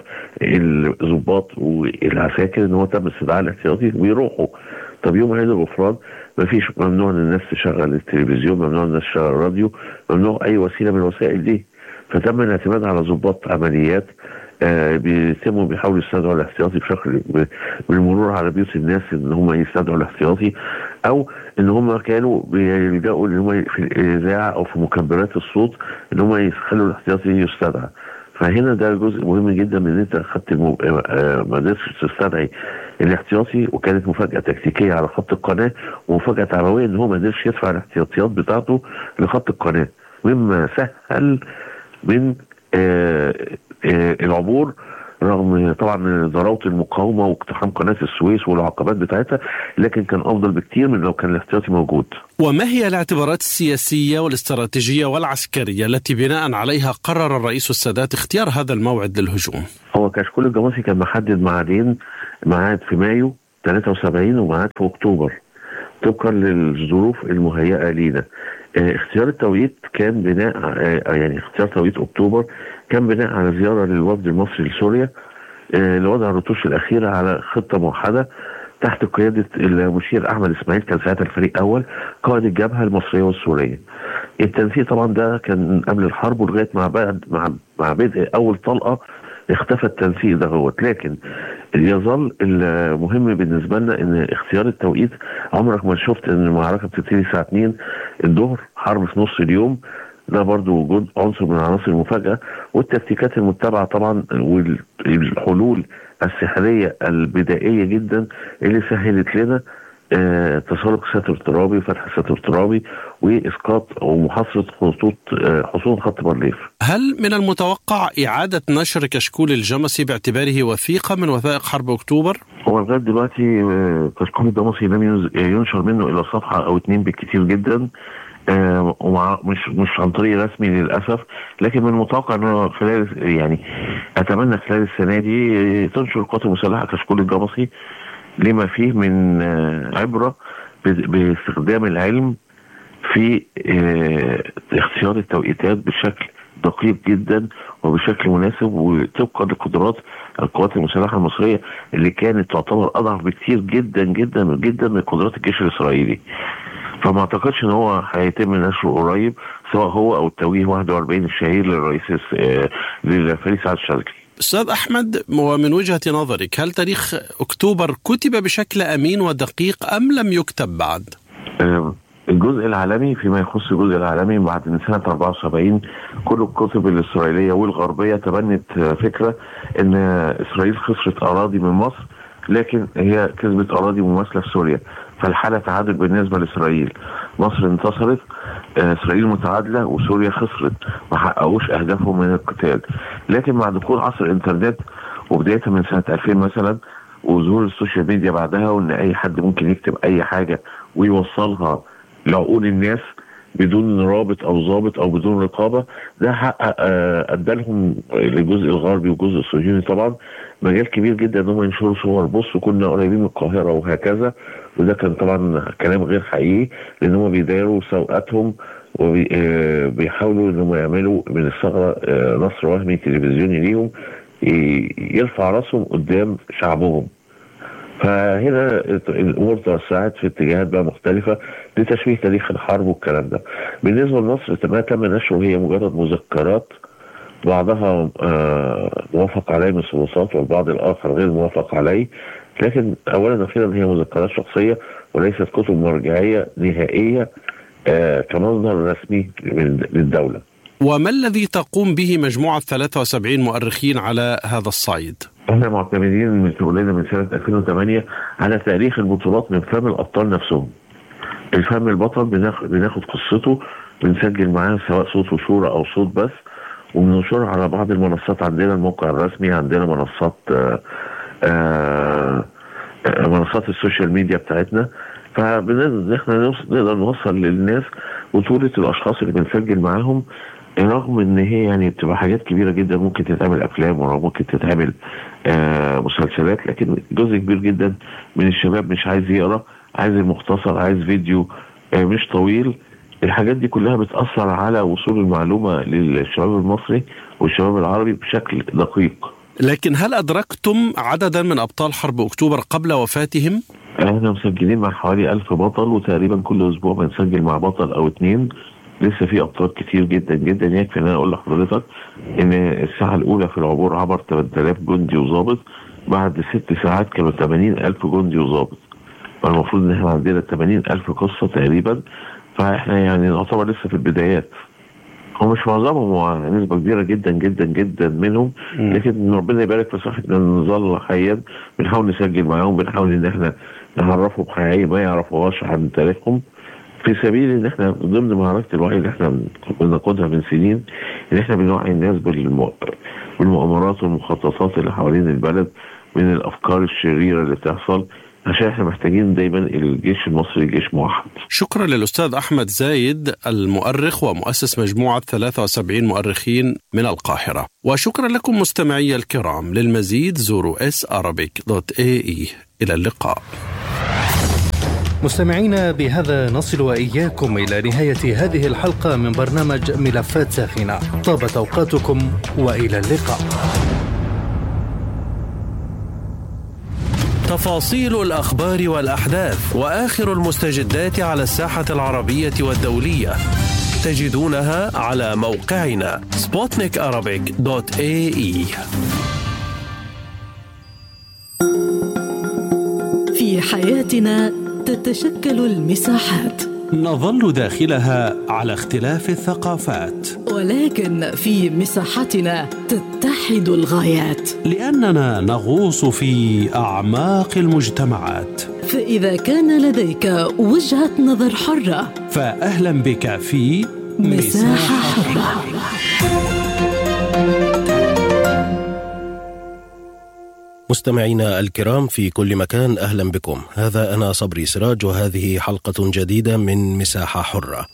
الضباط والعساكر ان هو تم استدعاء الاحتياطي ويروحوا طب يوم عيد الغفران مفيش ممنوع ان الناس تشغل التلفزيون ممنوع ان الناس تشغل الراديو ممنوع اي وسيلة من الوسائل دي فتم الاعتماد على ضباط عمليات آه، بيتموا بيحاولوا يستدعوا الاحتياطي بشكل بالمرور على بيوت الناس ان هم يستدعوا الاحتياطي او ان هم كانوا بيلجأوا ان هم في الاذاعه او في مكبرات الصوت ان هم يخلوا الاحتياطي يستدعى فهنا ده جزء مهم جدا من ان انت خدت المو... آه، ما قدرتش تستدعي الاحتياطي وكانت مفاجاه تكتيكيه على خط القناه ومفاجاه تعبويه ان هو ما قدرش يدفع الاحتياطيات بتاعته لخط القناه مما سهل من آه، آه، العبور رغم طبعا ضراوه المقاومه واقتحام قناه السويس والعقبات بتاعتها لكن كان افضل بكتير من لو كان الاحتياطي موجود. وما هي الاعتبارات السياسيه والاستراتيجيه والعسكريه التي بناء عليها قرر الرئيس السادات اختيار هذا الموعد للهجوم؟ هو كشكول الجماسي كان محدد ميعادين ميعاد في مايو 73 وميعاد في اكتوبر طبقا للظروف المهيئه لينا. اه اختيار التوقيت كان بناء اه يعني اختيار توقيت اكتوبر كان بناء على زياره للوفد المصري لسوريا اه لوضع الرتوش الاخيره على خطه موحده تحت قياده المشير احمد اسماعيل كان ساعتها الفريق اول قائد الجبهه المصريه والسوريه. التنسيق طبعا ده كان قبل الحرب ولغايه مع بعد مع مع بدء اول طلقه اختفى التنسيق ده هو لكن يظل المهم بالنسبه لنا ان اختيار التوقيت عمرك ما شفت ان المعركه بتبتدي الساعه 2 الظهر حرب في نص اليوم ده برضو وجود عنصر من عناصر المفاجاه والتكتيكات المتبعه طبعا والحلول السحريه البدائيه جدا اللي سهلت لنا آه تسلق ساتر ترابي فتح ساتر ترابي واسقاط او محاصره خطوط آه حصون خط بارليف. هل من المتوقع اعاده نشر كشكول الجمسي باعتباره وثيقه من وثائق حرب اكتوبر؟ هو لغايه دلوقتي آه كشكول الجمسي لم ينشر منه الا صفحه او اتنين بالكثير جدا آه ومع مش مش عن طريق رسمي للاسف لكن من المتوقع انه خلال يعني اتمنى خلال السنه دي تنشر القوات المسلحه كشكول الجمسي لما فيه من عبره باستخدام العلم في اختيار التوقيتات بشكل دقيق جدا وبشكل مناسب وطبقا لقدرات القوات المسلحه المصريه اللي كانت تعتبر اضعف بكثير جدا جدا جدا من قدرات الجيش الاسرائيلي. فما اعتقدش ان هو هيتم نشره قريب سواء هو او التوجيه 41 الشهير للرئيس للفريق سعد الشاذلي. استاذ احمد ومن وجهه نظرك هل تاريخ اكتوبر كتب بشكل امين ودقيق ام لم يكتب بعد؟ الجزء العالمي فيما يخص الجزء العالمي بعد من سنه 74 كل الكتب الاسرائيليه والغربيه تبنت فكره ان اسرائيل خسرت اراضي من مصر لكن هي كسبت اراضي مماثله في سوريا فالحاله تعادل بالنسبه لاسرائيل مصر انتصرت اسرائيل متعادله وسوريا خسرت ما حققوش اهدافهم من القتال لكن مع دخول عصر الانترنت وبدايه من سنه 2000 مثلا وظهور السوشيال ميديا بعدها وان اي حد ممكن يكتب اي حاجه ويوصلها لعقول الناس بدون رابط او ضابط او بدون رقابه ده حقق ادالهم للجزء الغربي والجزء الصهيوني طبعا مجال كبير جدا ان هم ينشروا صور بصوا كنا قريبين من القاهره وهكذا وده كان طبعا كلام غير حقيقي لان هم بيدايروا سوقاتهم وبيحاولوا ان هم يعملوا من الثغره نصر وهمي تلفزيوني ليهم يرفع راسهم قدام شعبهم فهنا الامور توسعت في اتجاهات بقى مختلفه لتشويه تاريخ الحرب والكلام ده. بالنسبه لمصر ما تم نشره هي مجرد مذكرات بعضها آه موافق عليه من السلطات والبعض الاخر غير موافق عليه لكن اولا واخيرا هي مذكرات شخصيه وليست كتب مرجعيه نهائيه آه كمصدر رسمي للدوله. وما الذي تقوم به مجموعه 73 مؤرخين على هذا الصعيد؟ احنا معتمدين من شغلنا من سنه 2008 على تاريخ البطولات من فم الابطال نفسهم. الفم البطل بناخد, بناخد قصته بنسجل معاه سواء صوت وصوره او صوت بس وبننشرها على بعض المنصات عندنا الموقع الرسمي عندنا منصات آآ آآ منصات السوشيال ميديا بتاعتنا فبنقدر احنا نقدر نوصل للناس بطولة الاشخاص اللي بنسجل معاهم رغم ان هي يعني بتبقى حاجات كبيره جدا ممكن تتعمل افلام وممكن تتعمل آه مسلسلات لكن جزء كبير جدا من الشباب مش عايز يقرا عايز المختصر عايز فيديو آه مش طويل الحاجات دي كلها بتاثر على وصول المعلومه للشباب المصري والشباب العربي بشكل دقيق لكن هل ادركتم عددا من ابطال حرب اكتوبر قبل وفاتهم؟ احنا مسجلين مع حوالي ألف بطل وتقريبا كل اسبوع بنسجل مع بطل او اتنين لسه في ابطال كتير جدا جدا يكفي ان انا اقول لحضرتك ان الساعه الاولى في العبور عبر 8000 جندي وظابط بعد ست ساعات كانوا 80000 جندي وظابط فالمفروض ان احنا عندنا 80000 قصه تقريبا فاحنا يعني نعتبر لسه في البدايات هو مش معظمهم هو نسبة كبيرة جدا جدا جدا منهم لكن ربنا يبارك في صحتنا نظل حيا بنحاول نسجل معاهم بنحاول ان احنا نعرفهم حقيقي ما يعرفوهاش عن تاريخهم في سبيل ان احنا ضمن معركه الوعي اللي احنا بنقودها من سنين ان احنا بنوعي الناس بالمؤامرات والمخططات اللي حوالين البلد من الافكار الشريره اللي بتحصل عشان احنا محتاجين دايما الجيش المصري جيش موحد. شكرا للاستاذ احمد زايد المؤرخ ومؤسس مجموعه 73 مؤرخين من القاهره. وشكرا لكم مستمعي الكرام للمزيد زوروا sarabic.ae الى اللقاء. مستمعينا بهذا نصل واياكم الى نهايه هذه الحلقه من برنامج ملفات ساخنه. طابت اوقاتكم والى اللقاء. تفاصيل الاخبار والاحداث واخر المستجدات على الساحه العربيه والدوليه تجدونها على موقعنا sputnikarabic.ae في حياتنا تتشكل المساحات نظل داخلها على اختلاف الثقافات ولكن في مساحتنا تتحد الغايات لاننا نغوص في اعماق المجتمعات فاذا كان لديك وجهه نظر حره فاهلا بك في مساحه حره مستمعينا الكرام في كل مكان اهلا بكم هذا انا صبري سراج وهذه حلقه جديده من مساحه حره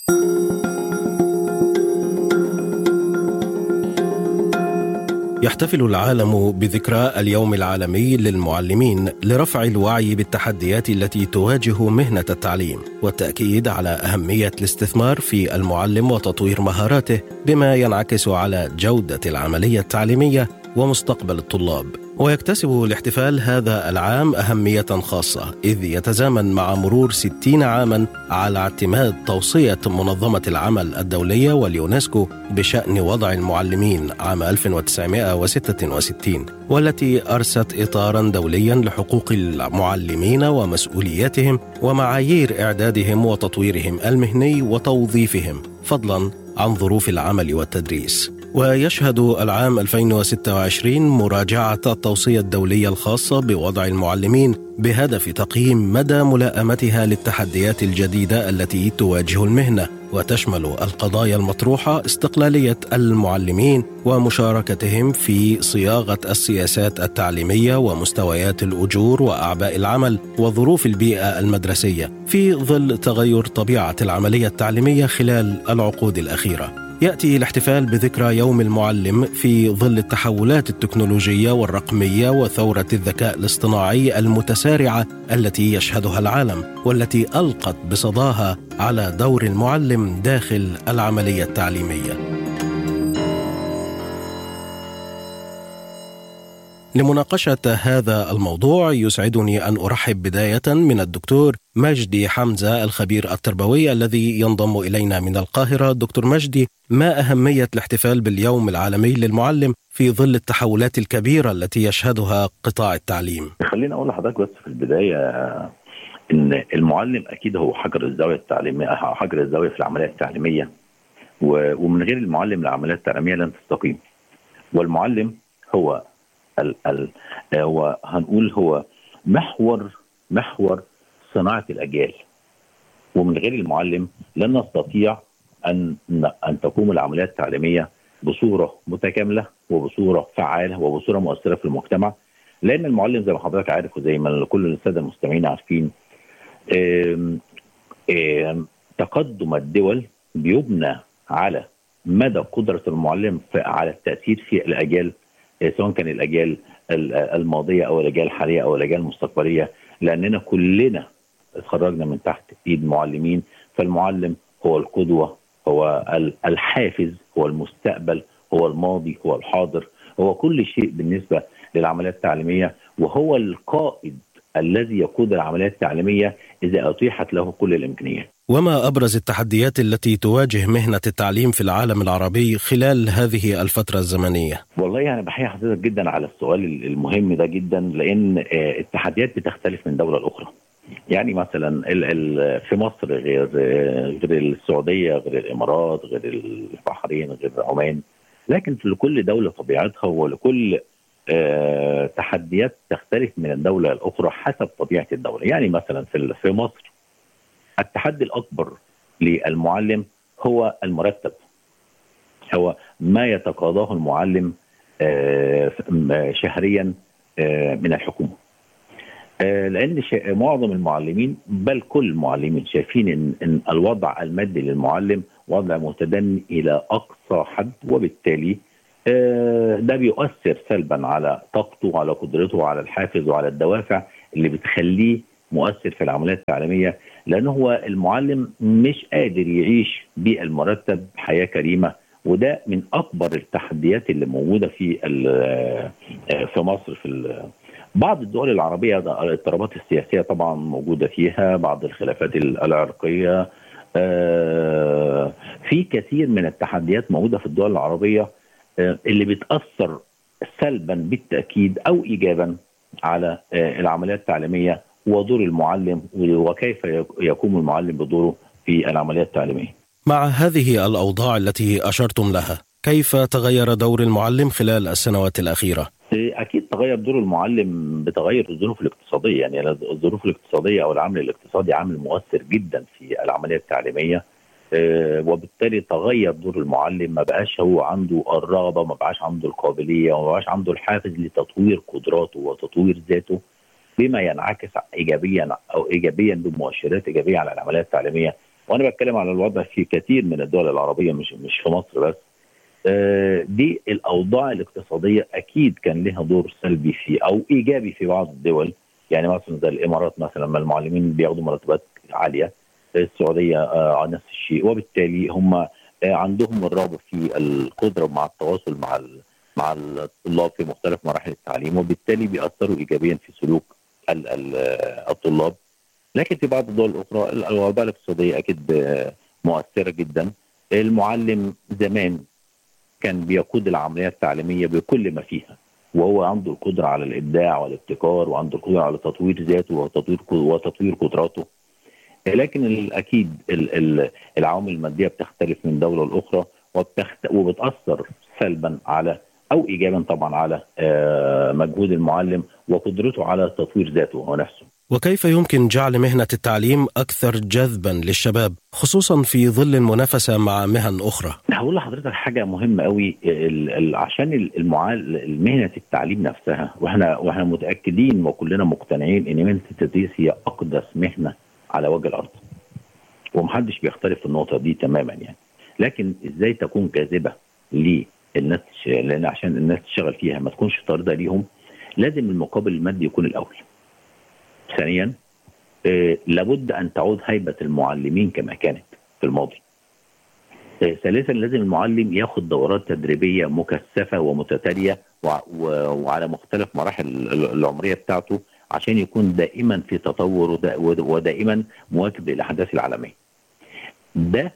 يحتفل العالم بذكرى اليوم العالمي للمعلمين لرفع الوعي بالتحديات التي تواجه مهنه التعليم والتاكيد على اهميه الاستثمار في المعلم وتطوير مهاراته بما ينعكس على جوده العمليه التعليميه ومستقبل الطلاب ويكتسب الاحتفال هذا العام أهمية خاصة إذ يتزامن مع مرور 60 عاما على اعتماد توصية منظمة العمل الدولية واليونسكو بشأن وضع المعلمين عام 1966 والتي أرست إطارا دوليا لحقوق المعلمين ومسؤولياتهم ومعايير إعدادهم وتطويرهم المهني وتوظيفهم فضلا عن ظروف العمل والتدريس ويشهد العام 2026 مراجعة التوصية الدولية الخاصة بوضع المعلمين بهدف تقييم مدى ملائمتها للتحديات الجديدة التي تواجه المهنة وتشمل القضايا المطروحة استقلالية المعلمين ومشاركتهم في صياغة السياسات التعليمية ومستويات الأجور وأعباء العمل وظروف البيئة المدرسية في ظل تغير طبيعة العملية التعليمية خلال العقود الأخيرة ياتي الاحتفال بذكرى يوم المعلم في ظل التحولات التكنولوجيه والرقميه وثوره الذكاء الاصطناعي المتسارعه التي يشهدها العالم والتي القت بصداها على دور المعلم داخل العمليه التعليميه لمناقشة هذا الموضوع يسعدني أن أرحب بداية من الدكتور مجدي حمزة الخبير التربوي الذي ينضم إلينا من القاهرة دكتور مجدي ما أهمية الاحتفال باليوم العالمي للمعلم في ظل التحولات الكبيرة التي يشهدها قطاع التعليم خليني أقول لحضرتك بس في البداية ان المعلم اكيد هو حجر الزاويه التعليميه حجر الزاويه في العمليه التعليميه ومن غير المعلم العمليه التعليميه لن تستقيم والمعلم هو ال ال هو هنقول هو محور محور صناعه الاجيال ومن غير المعلم لن نستطيع ان ان تقوم العمليات التعليميه بصوره متكامله وبصوره فعاله وبصوره مؤثره في المجتمع لان المعلم زي ما حضرتك عارف وزي ما كل الساده المستمعين عارفين آم آم تقدم الدول بيبنى على مدى قدره المعلم على التاثير في الاجيال سواء كان الاجيال الماضيه او الاجيال الحاليه او الاجيال المستقبليه لاننا كلنا اتخرجنا من تحت ايد معلمين فالمعلم هو القدوه هو الحافز هو المستقبل هو الماضي هو الحاضر هو كل شيء بالنسبه للعمليات التعليميه وهو القائد الذي يقود العمليات التعليميه اذا اتيحت له كل الامكانيات. وما ابرز التحديات التي تواجه مهنه التعليم في العالم العربي خلال هذه الفتره الزمنيه؟ والله انا بحيي حضرتك جدا على السؤال المهم ده جدا لان التحديات بتختلف من دوله لاخرى. يعني مثلا ال ال في مصر غير غير السعوديه غير الامارات غير البحرين غير عمان لكن في كل دوله طبيعتها ولكل أه تحديات تختلف من الدوله الاخرى حسب طبيعه الدوله، يعني مثلا في في مصر التحدي الاكبر للمعلم هو المرتب هو ما يتقاضاه المعلم آه، شهريا آه، من الحكومه آه، لان معظم المعلمين بل كل المعلمين شايفين ان ان الوضع المادي للمعلم وضع متدني الى اقصى حد وبالتالي ده بيؤثر سلبا على طاقته وعلى قدرته وعلى الحافز وعلى الدوافع اللي بتخليه مؤثر في العمليات التعليميه لان هو المعلم مش قادر يعيش بالمرتب حياه كريمه وده من اكبر التحديات اللي موجوده في في مصر في بعض الدول العربيه الاضطرابات السياسيه طبعا موجوده فيها بعض الخلافات العرقيه آه، في كثير من التحديات موجوده في الدول العربيه آه، اللي بتاثر سلبا بالتاكيد او ايجابا على آه، العمليات التعليميه ودور المعلم وكيف يقوم المعلم بدوره في العمليات التعليميه. مع هذه الاوضاع التي اشرتم لها، كيف تغير دور المعلم خلال السنوات الاخيره؟ اكيد تغير دور المعلم بتغير الظروف الاقتصاديه يعني الظروف الاقتصاديه او العامل الاقتصادي عامل مؤثر جدا في العمليه التعليميه آه، وبالتالي تغير دور المعلم ما بقاش هو عنده الرغبه ما بقاش عنده القابليه وما بقاش عنده الحافز لتطوير قدراته وتطوير ذاته بما ينعكس ايجابيا او ايجابيا بمؤشرات ايجابيه على العمليه التعليميه وانا بتكلم على الوضع في كثير من الدول العربيه مش مش في مصر بس آه، دي الاوضاع الاقتصاديه اكيد كان لها دور سلبي في او ايجابي في بعض الدول يعني مثلا زي الامارات مثلا لما المعلمين بياخدوا مرتبات عاليه السعوديه آه نفس الشيء وبالتالي هم آه عندهم الرغبه في القدره مع التواصل مع مع الطلاب في مختلف مراحل التعليم وبالتالي بيأثروا ايجابيا في سلوك الطلاب لكن في بعض الدول الاخرى الاوضاع الاقتصاديه اكيد مؤثره جدا المعلم زمان كان بيقود العمليه التعليميه بكل ما فيها وهو عنده القدره على الابداع والابتكار وعنده القدره على تطوير ذاته وتطوير وتطوير قدراته لكن الاكيد العوامل الماديه بتختلف من دوله لاخرى وبتاثر سلبا على او ايجابا طبعا على آه، مجهود المعلم وقدرته على تطوير ذاته ونفسه. وكيف يمكن جعل مهنه التعليم اكثر جذبا للشباب خصوصا في ظل المنافسه مع مهن اخرى؟ هقول لحضرتك حاجه مهمه قوي عشان المعال مهنه التعليم نفسها واحنا واحنا متاكدين وكلنا مقتنعين ان مهنه التدريس هي اقدس مهنه على وجه الارض. ومحدش بيختلف في النقطه دي تماما يعني. لكن ازاي تكون جاذبه الناس لان عشان الناس تشتغل فيها ما تكونش طارده ليهم لازم المقابل المادي يكون الاول. ثانيا آه لابد ان تعود هيبه المعلمين كما كانت في الماضي. آه ثالثا لازم المعلم ياخد دورات تدريبيه مكثفه ومتتاليه وعلى مختلف مراحل العمريه بتاعته عشان يكون دائما في تطور ودائما مواكب للاحداث العالميه. ده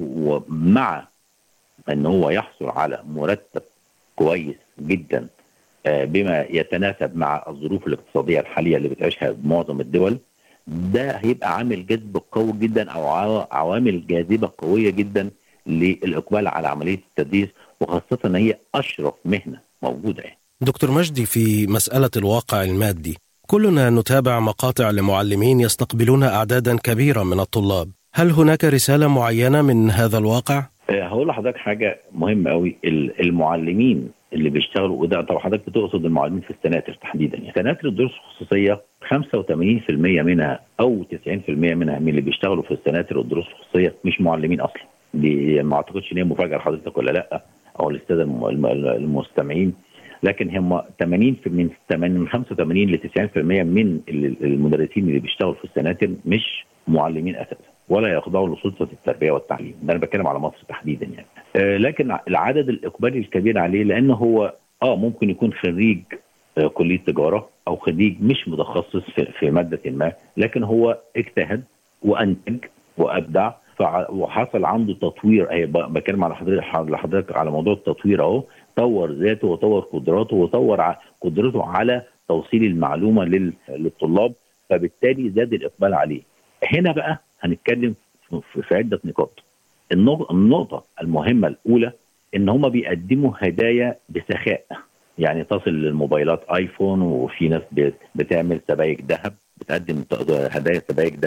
ومع ان هو يحصل على مرتب كويس جدا آه، بما يتناسب مع الظروف الاقتصاديه الحاليه اللي بتعيشها معظم الدول ده هيبقى عامل جذب قوي جدا او عوامل جاذبه قويه جدا للاقبال على عمليه التدريس وخاصه ان هي اشرف مهنه موجوده يعني. دكتور مجدي في مساله الواقع المادي كلنا نتابع مقاطع لمعلمين يستقبلون اعدادا كبيره من الطلاب هل هناك رساله معينه من هذا الواقع آه، هقول لحضرتك حاجه مهمه قوي المعلمين اللي بيشتغلوا وده طبعا حضرتك بتقصد المعلمين في السناتر تحديدا يعني سناتر الدروس الخصوصيه 85% منها او 90% منها من اللي بيشتغلوا في السناتر والدروس الخصوصيه مش معلمين اصلا دي ما اعتقدش ان هي مفاجاه لحضرتك ولا لا او للساده المستمعين لكن هم 80 من 85 ل 90% من المدرسين اللي بيشتغلوا في السناتر مش معلمين اساسا ولا يخضعوا لسلطه التربيه والتعليم ده انا بتكلم على مصر تحديدا يعني آه لكن العدد الاقبالي الكبير عليه لان هو اه ممكن يكون خريج آه كليه تجاره او خريج مش متخصص في, في ماده ما لكن هو اجتهد وانتج وابدع وحصل عنده تطوير بتكلم على حضرتك لحضرتك على موضوع التطوير اهو طور ذاته وطور قدراته وطور قدرته على توصيل المعلومه للطلاب فبالتالي زاد الاقبال عليه هنا بقى هنتكلم في عده نقاط النقطه المهمه الاولى ان هم بيقدموا هدايا بسخاء يعني تصل للموبايلات ايفون وفي ناس بتعمل سبايك ذهب بتقدم هدايا سبايك ذهب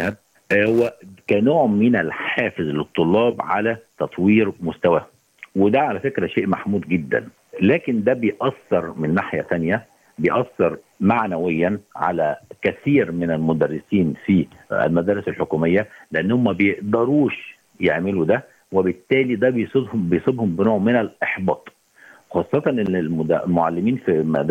آه، هو كنوع من الحافز للطلاب على تطوير مستواهم وده على فكره شيء محمود جدا لكن ده بيأثر من ناحيه ثانيه بيأثر معنويا على كثير من المدرسين في المدارس الحكوميه لانهم ما بيقدروش يعملوا ده وبالتالي ده بيصيبهم بيصيبهم بنوع من الاحباط خاصة ان المعلمين في مد...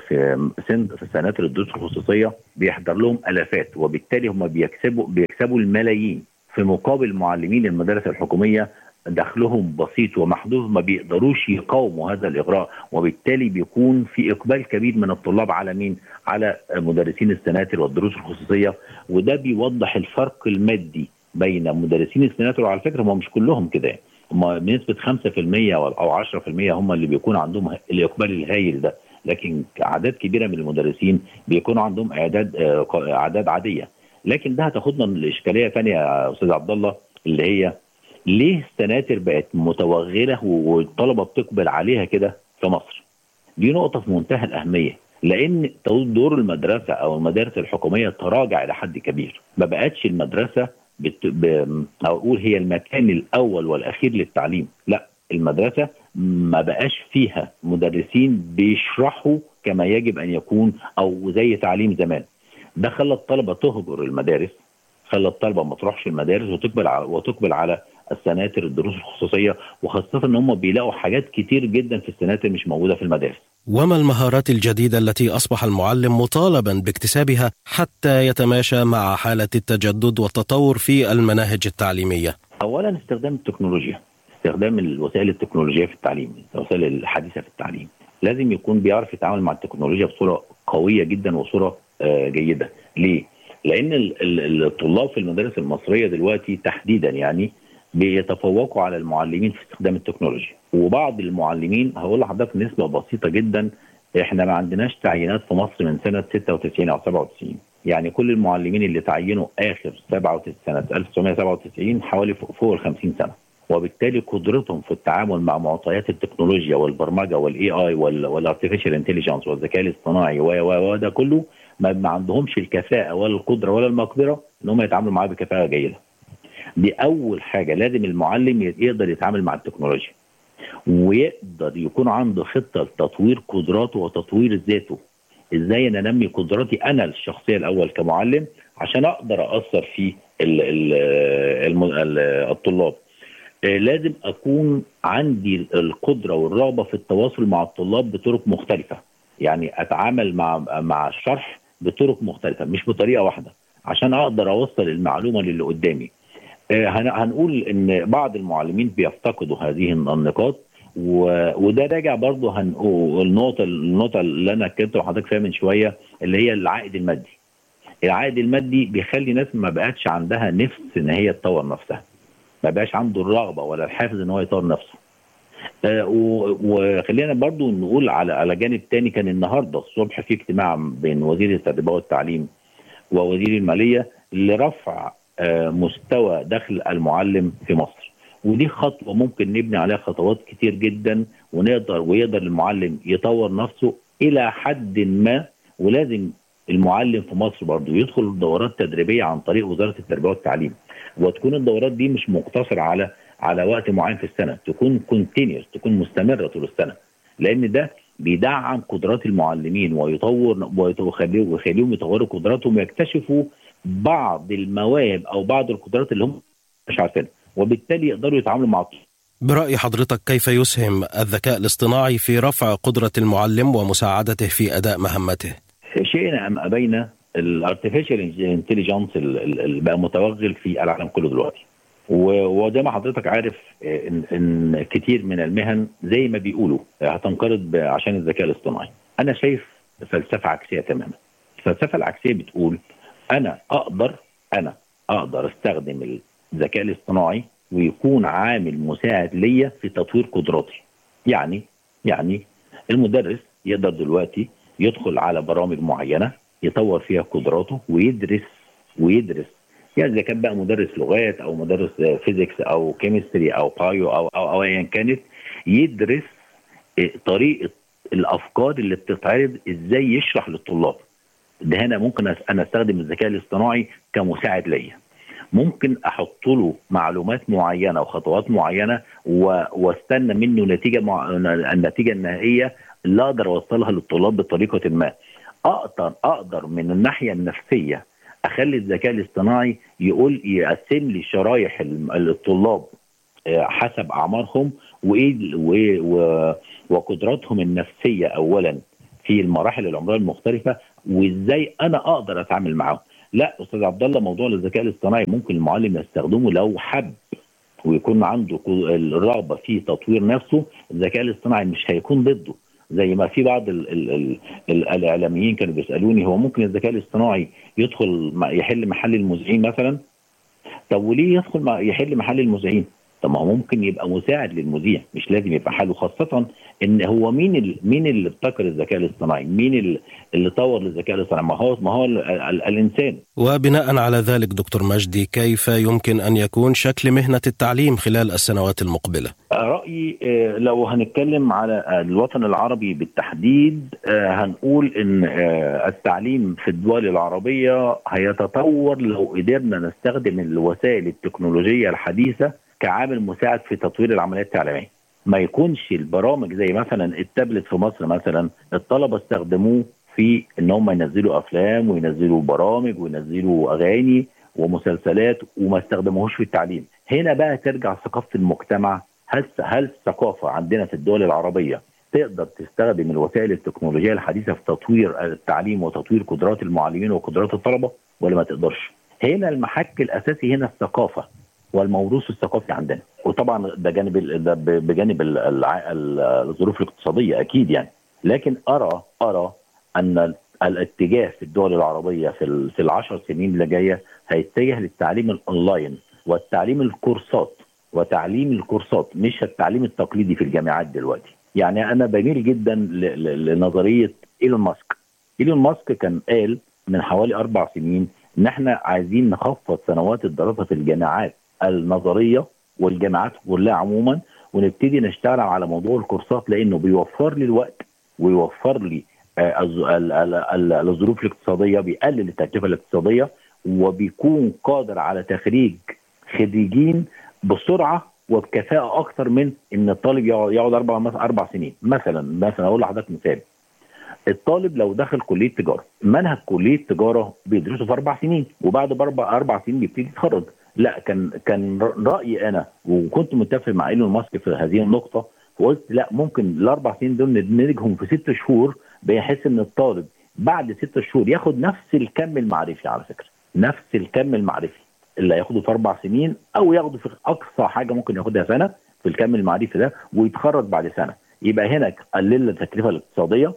في سن في سنوات الدروس الخصوصية بيحضر لهم الافات وبالتالي هم بيكسبوا بيكسبوا الملايين في مقابل معلمين المدارس الحكومية دخلهم بسيط ومحدود ما بيقدروش يقاوموا هذا الاغراء وبالتالي بيكون في اقبال كبير من الطلاب على مين؟ على مدرسين السناتر والدروس الخصوصيه وده بيوضح الفرق المادي بين مدرسين السناتر وعلى فكره هم مش كلهم كده هم بنسبه 5% او 10% هم اللي بيكون عندهم الاقبال الهائل ده لكن اعداد كبيره من المدرسين بيكونوا عندهم اعداد اعداد عاديه لكن ده هتاخدنا لاشكاليه ثانيه يا استاذ عبد الله اللي هي ليه السناتر بقت متوغله والطلبه بتقبل عليها كده في مصر؟ دي نقطه في منتهى الاهميه لان دور المدرسه او المدارس الحكوميه تراجع الى حد كبير ما بقتش المدرسه بت... ب... اقول هي المكان الاول والاخير للتعليم لا المدرسه ما بقاش فيها مدرسين بيشرحوا كما يجب ان يكون او زي تعليم زمان ده خلى الطلبه تهجر المدارس خلى الطلبه ما تروحش المدارس وتقبل على وتقبل على السناتر الدروس الخصوصيه وخاصه ان هم بيلاقوا حاجات كتير جدا في السناتر مش موجوده في المدارس وما المهارات الجديدة التي أصبح المعلم مطالبا باكتسابها حتى يتماشى مع حالة التجدد والتطور في المناهج التعليمية؟ أولا استخدام التكنولوجيا استخدام الوسائل التكنولوجية في التعليم الوسائل الحديثة في التعليم لازم يكون بيعرف يتعامل مع التكنولوجيا بصورة قوية جدا وصورة جيدة ليه؟ لأن الطلاب في المدارس المصرية دلوقتي تحديدا يعني بيتفوقوا على المعلمين في استخدام التكنولوجيا وبعض المعلمين هقول لحضرتك نسبه بسيطه جدا احنا ما عندناش تعيينات في مصر من سنه 96 او 97 يعني كل المعلمين اللي تعينوا اخر 97 سنه 1997 حوالي فوق ال 50 سنه وبالتالي قدرتهم في التعامل مع معطيات التكنولوجيا والبرمجه والاي اي والارتفيشال انتليجنس والذكاء الاصطناعي و ده كله ما عندهمش الكفاءه ولا القدره ولا المقدره ان هم يتعاملوا معاه بكفاءه جيده. دي اول حاجه لازم المعلم يقدر يتعامل مع التكنولوجيا ويقدر يكون عنده خطه لتطوير قدراته وتطوير ذاته ازاي انا انمي قدراتي انا الشخصيه الاول كمعلم عشان اقدر اثر في ال ال ال الطلاب لازم اكون عندي القدره والرغبه في التواصل مع الطلاب بطرق مختلفه يعني اتعامل مع مع الشرح بطرق مختلفه مش بطريقه واحده عشان اقدر اوصل المعلومه للي قدامي هنقول ان بعض المعلمين بيفتقدوا هذه النقاط وده راجع برضه هنقول النقطه النقطه اللي انا اتكلمت مع حضرتك فيها من شويه اللي هي العائد المادي. العائد المادي بيخلي ناس ما بقتش عندها نفس ان هي تطور نفسها. ما بقاش عنده الرغبه ولا الحافز ان هو يطور نفسه. آه وخلينا برضو نقول على على جانب تاني كان النهارده الصبح في اجتماع بين وزير التربيه والتعليم ووزير الماليه لرفع مستوى دخل المعلم في مصر ودي خطوه ممكن نبني عليها خطوات كتير جدا ونقدر ويقدر المعلم يطور نفسه الى حد ما ولازم المعلم في مصر برضه يدخل دورات تدريبيه عن طريق وزاره التربيه والتعليم وتكون الدورات دي مش مقتصره على على وقت معين في السنه تكون كونتينيوس تكون مستمره طول السنه لان ده بيدعم قدرات المعلمين ويطور ويخليهم يطوروا قدراتهم ويكتشفوا بعض المواهب او بعض القدرات اللي هم مش عارفينها وبالتالي يقدروا يتعاملوا مع الطفل برأي حضرتك كيف يسهم الذكاء الاصطناعي في رفع قدرة المعلم ومساعدته في أداء مهمته؟ شئنا أم أبينا الارتفيشال انتليجنس اللي بقى متوغل في العالم كله دلوقتي وزي ما حضرتك عارف ان, إن كتير من المهن زي ما بيقولوا هتنقرض عشان الذكاء الاصطناعي انا شايف فلسفه عكسيه تماما الفلسفه العكسيه بتقول انا اقدر انا اقدر استخدم الذكاء الاصطناعي ويكون عامل مساعد ليا في تطوير قدراتي يعني يعني المدرس يقدر دلوقتي يدخل على برامج معينه يطور فيها قدراته ويدرس ويدرس يعني اذا كان بقى مدرس لغات او مدرس فيزيكس او كيمستري او بايو او او, أو ايا كانت يدرس طريقه الافكار اللي بتتعرض ازاي يشرح للطلاب ده هنا ممكن انا استخدم الذكاء الاصطناعي كمساعد ليا ممكن احط له معلومات معينه وخطوات معينه و- واستنى منه نتيجه مع... النتيجه النهائيه اللي اقدر اوصلها للطلاب بطريقه ما اقدر اقدر من الناحيه النفسيه اخلي الذكاء الاصطناعي يقول يقسم لي شرايح الم- الطلاب آه، حسب اعمارهم وايه ال- وايه و- وقدراتهم النفسيه اولا في المراحل العمريه المختلفه وازاي انا اقدر اتعامل معاهم لا استاذ عبد الله موضوع الذكاء الاصطناعي ممكن المعلم يستخدمه لو حب ويكون عنده قو- الرغبه في تطوير نفسه الذكاء الاصطناعي مش هيكون ضده زي ما في بعض ال ال ال ال الاعلاميين كانوا بيسالوني هو ممكن الذكاء الاصطناعي يدخل مع- يحل محل المذيعين مثلا طب وليه يدخل مع يحل محل المذيعين طب ما هو ممكن يبقى مساعد للمذيع مش لازم يبقى حاله خاصة ان هو مين ال... مين اللي ابتكر الذكاء الاصطناعي؟ مين ال- اللي طور الذكاء الاصطناعي؟ ما هو ما هو ال... ال... الانسان وبناء على ذلك دكتور مجدي كيف يمكن ان يكون شكل مهنه التعليم خلال السنوات المقبله؟ رأيي آه، لو هنتكلم على آه، الوطن العربي بالتحديد آه، هنقول ان آه، التعليم في الدول العربية هيتطور لو قدرنا نستخدم الوسائل التكنولوجية الحديثة كعامل مساعد في تطوير العمليات التعليمية ما يكونش البرامج زي مثلا التابلت في مصر مثلا الطلبة استخدموه في ان هم ينزلوا افلام وينزلوا برامج وينزلوا اغاني ومسلسلات وما استخدموهوش في التعليم هنا بقى ترجع ثقافه المجتمع هل هل الثقافه عندنا في الدول العربيه تقدر تستخدم الوسائل التكنولوجيه الحديثه في تطوير التعليم وتطوير قدرات المعلمين وقدرات الطلبه ولا ما تقدرش هنا المحك الاساسي هنا الثقافه والموروث الثقافي عندنا وطبعا ده جانب ال- ده ب- بجانب ال- الع- ال- الظروف الاقتصاديه اكيد يعني لكن ارى ارى ان ال- الاتجاه في الدول العربيه في ال- في العشر سنين اللي جايه هيتجه للتعليم الاونلاين والتعليم الكورسات وتعليم الكورسات مش التعليم التقليدي في الجامعات دلوقتي يعني انا بميل جدا ل- ل- لنظريه ايلون ماسك ايلون ماسك كان قال من حوالي اربع سنين ان احنا عايزين نخفض سنوات الدراسه في الجامعات النظريه والجامعات كلها عموما ونبتدي نشتغل على موضوع الكورسات لانه بيوفر لي الوقت ويوفر لي آه، الز- ال- ال- ال- الظروف الاقتصاديه بيقلل التكلفه الاقتصاديه وبيكون قادر على تخريج خريجين بسرعه وبكفاءه اكتر من ان الطالب يقعد يقعد اربع مثلا اربع سنين مثلا مثلا اقول لحضرتك مثال الطالب لو دخل كليه تجاره منهج كليه تجاره بيدرسه في اربع سنين وبعد باربع اربع سنين بيبتدي يتخرج لا كان كان رايي انا وكنت متفق مع ايلون ماسك في هذه النقطه وقلت لا ممكن الاربع سنين دول ندمجهم في ست شهور بحيث ان الطالب بعد ست شهور ياخد نفس الكم المعرفي على فكره نفس الكم المعرفي اللي هياخده في اربع سنين او ياخده في اقصى حاجه ممكن ياخدها سنه في الكم المعرفي ده ويتخرج بعد سنه يبقى هنا قللنا التكلفه الاقتصاديه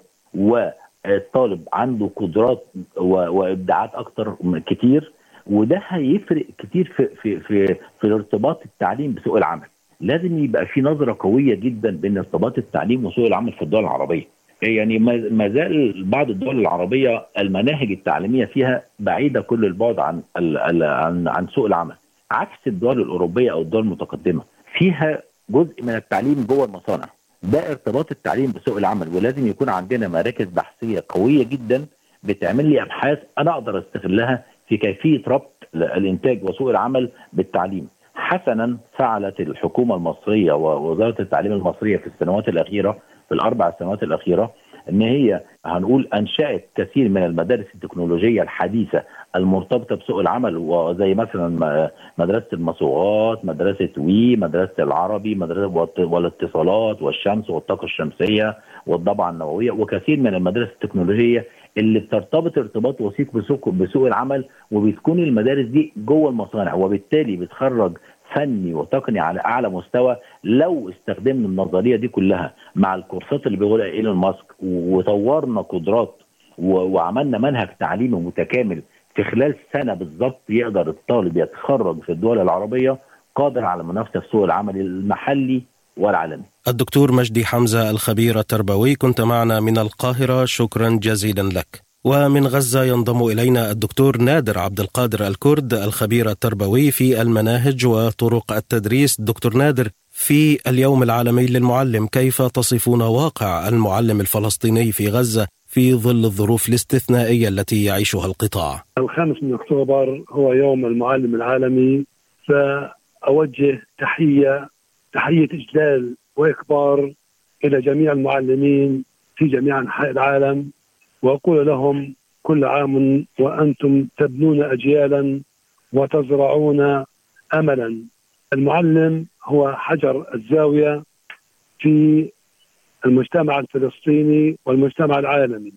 والطالب عنده قدرات و- وابداعات اكتر م- كتير وده هيفرق كتير في في في في ارتباط التعليم بسوق العمل لازم يبقى في نظره قويه جدا بين ارتباط التعليم وسوق العمل في الدول العربيه يعني ما ما زال بعض الدول العربيه المناهج التعليميه فيها بعيده كل البعد عن ال- ال- عن عن سوق العمل عكس الدول الاوروبيه او الدول المتقدمه فيها جزء من التعليم جوه المصانع ده ارتباط التعليم بسوق العمل ولازم يكون عندنا مراكز بحثيه قويه جدا بتعمل لي ابحاث انا اقدر استغلها في كيفيه ربط الانتاج وسوق العمل بالتعليم حسنا فعلت الحكومه المصريه ووزاره التعليم المصريه في السنوات الاخيره في الاربع سنوات الاخيره ان هي هنقول انشات كثير من المدارس التكنولوجيه الحديثه المرتبطه بسوق العمل وزي مثلا م- مدرسه المصوغات، مدرسه وي، مدرسه العربي، مدرسه والت- والاتصالات والشمس والطاقه الشمسيه والضبعه النوويه وكثير من المدارس التكنولوجيه اللي بترتبط ارتباط وثيق بسوق بسوق العمل وبتكون المدارس دي جوه المصانع وبالتالي بتخرج فني وتقني على اعلى مستوى لو استخدمنا النظريه دي كلها مع الكورسات اللي بيقولها ايلون ماسك وطورنا قدرات و- وعملنا منهج تعليمي متكامل في خلال سنه بالظبط يقدر الطالب يتخرج في الدول العربيه قادر على المنافسه في سوق العمل المحلي والعالمي. الدكتور مجدي حمزه الخبير التربوي كنت معنا من القاهره شكرا جزيلا لك. ومن غزه ينضم الينا الدكتور نادر عبد القادر الكرد الخبير التربوي في المناهج وطرق التدريس. دكتور نادر في اليوم العالمي للمعلم كيف تصفون واقع المعلم الفلسطيني في غزه في ظل الظروف الاستثنائية التي يعيشها القطاع الخامس من أكتوبر هو يوم المعلم العالمي فأوجه تحية تحية إجلال وإكبار إلى جميع المعلمين في جميع أنحاء العالم وأقول لهم كل عام وأنتم تبنون أجيالا وتزرعون أملا المعلم هو حجر الزاوية في المجتمع الفلسطيني والمجتمع العالمي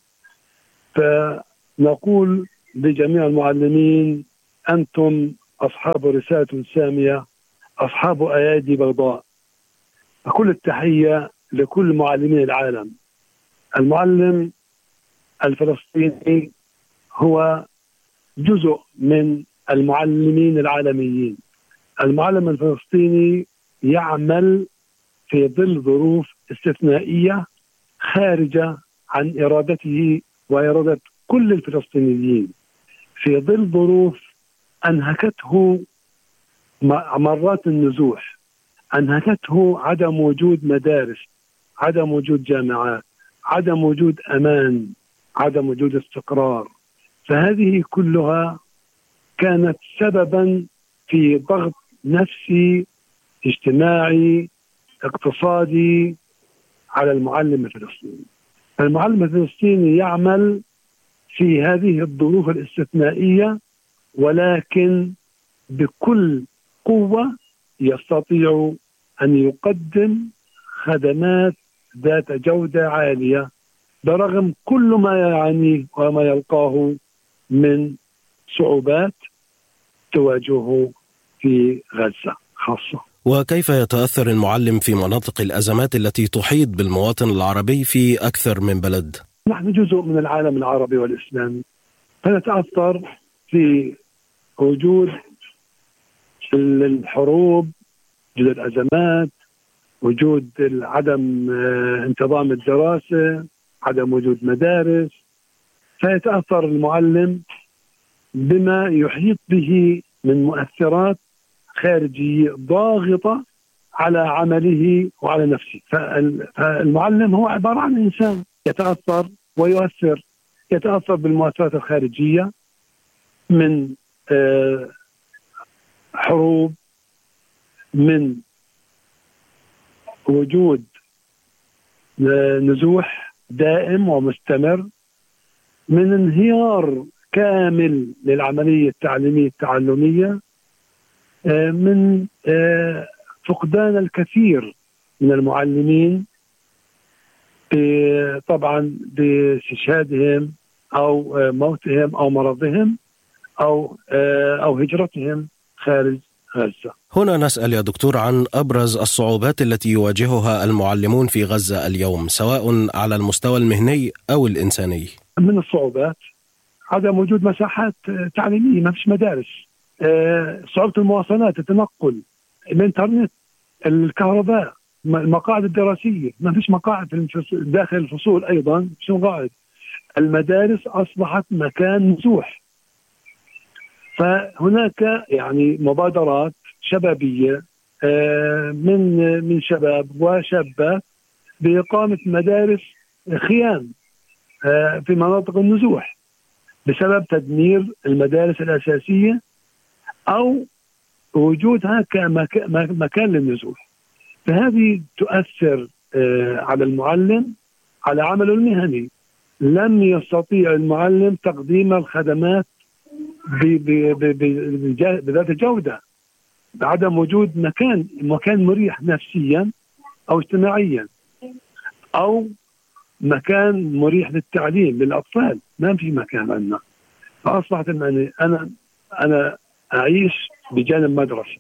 فنقول لجميع المعلمين أنتم أصحاب رسالة سامية أصحاب أيادي بيضاء كل التحية لكل معلمين العالم المعلم الفلسطيني هو جزء من المعلمين العالميين المعلم الفلسطيني يعمل في ظل ظروف استثنائيه خارجه عن ارادته واراده كل الفلسطينيين في ظل ظروف انهكته مرات النزوح انهكته عدم وجود مدارس عدم وجود جامعات عدم وجود امان عدم وجود استقرار فهذه كلها كانت سببا في ضغط نفسي اجتماعي اقتصادي على المعلم الفلسطيني المعلم الفلسطيني يعمل في هذه الظروف الاستثنائيه ولكن بكل قوه يستطيع ان يقدم خدمات ذات جوده عاليه برغم كل ما يعانيه وما يلقاه من صعوبات تواجهه في غزه خاصه. وكيف يتاثر المعلم في مناطق الازمات التي تحيط بالمواطن العربي في اكثر من بلد؟ نحن جزء من العالم العربي والاسلامي فنتاثر في وجود الحروب وجود الازمات وجود عدم آه، انتظام الدراسه عدم وجود مدارس فيتاثر المعلم بما يحيط به من مؤثرات خارجيه ضاغطه على عمله وعلى نفسه فالمعلم هو عباره عن انسان يتاثر ويؤثر يتاثر بالمؤثرات الخارجيه من آه، حروب من وجود آه، نزوح دائم ومستمر من انهيار كامل للعمليه التعليميه التعلميه آه، من آه، فقدان الكثير من المعلمين طبعا باستشهادهم او موتهم او مرضهم او او هجرتهم خارج غزه. هنا نسال يا دكتور عن ابرز الصعوبات التي يواجهها المعلمون في غزه اليوم سواء على المستوى المهني او الانساني. من الصعوبات عدم وجود مساحات تعليميه ما فيش مدارس. آه، صعوبه المواصلات التنقل الانترنت الكهرباء المقاعد الدراسيه ما فيش مقاعد داخل الفصول ايضا مش مقاعد المدارس اصبحت مكان مفتوح فهناك يعني مبادرات شبابيه آه، من من شباب وشابات باقامه مدارس خيام آه، في مناطق النزوح بسبب تدمير المدارس الاساسيه او وجودها كمكان للنزوح فهذه تؤثر آه، على المعلم على عمله المهني لم يستطيع المعلم تقديم الخدمات بذات جوده بعدم وجود مكان مكان مريح نفسيا او اجتماعيا او مكان مريح للتعليم للاطفال ما في مكان عندنا فاصبحت يعني انا انا اعيش بجانب مدرسه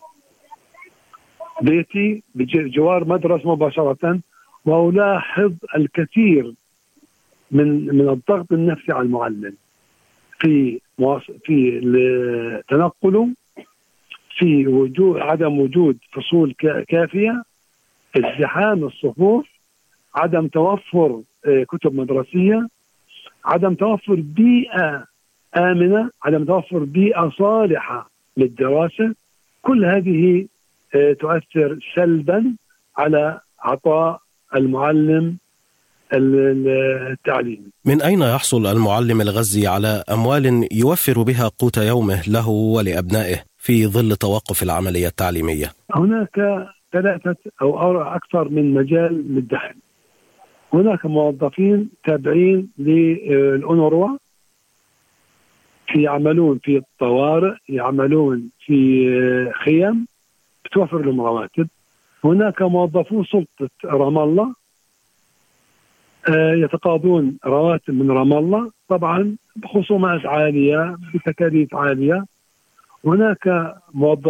بيتي بجوار مدرسه مباشره والاحظ الكثير من من الضغط النفسي على المعلم في في تنقله في وجود عدم وجود فصول كافيه ازدحام الصفوف عدم توفر آه، كتب مدرسيه عدم توفر بيئه امنه عدم توفر بيئه صالحه للدراسه كل هذه آه، تؤثر سلبا على عطاء المعلم التعليمي من أين يحصل المعلم الغزي على أموال يوفر بها قوت يومه له ولأبنائه في ظل توقف العملية التعليمية هناك ثلاثة أو أكثر من مجال للدخل هناك موظفين تابعين للأونروا في يعملون في الطوارئ يعملون في خيم بتوفر لهم رواتب هناك موظفو سلطة رام الله آه، يتقاضون رواتب من رام الله طبعا بخصومات عالية بتكاليف عالية هناك موظف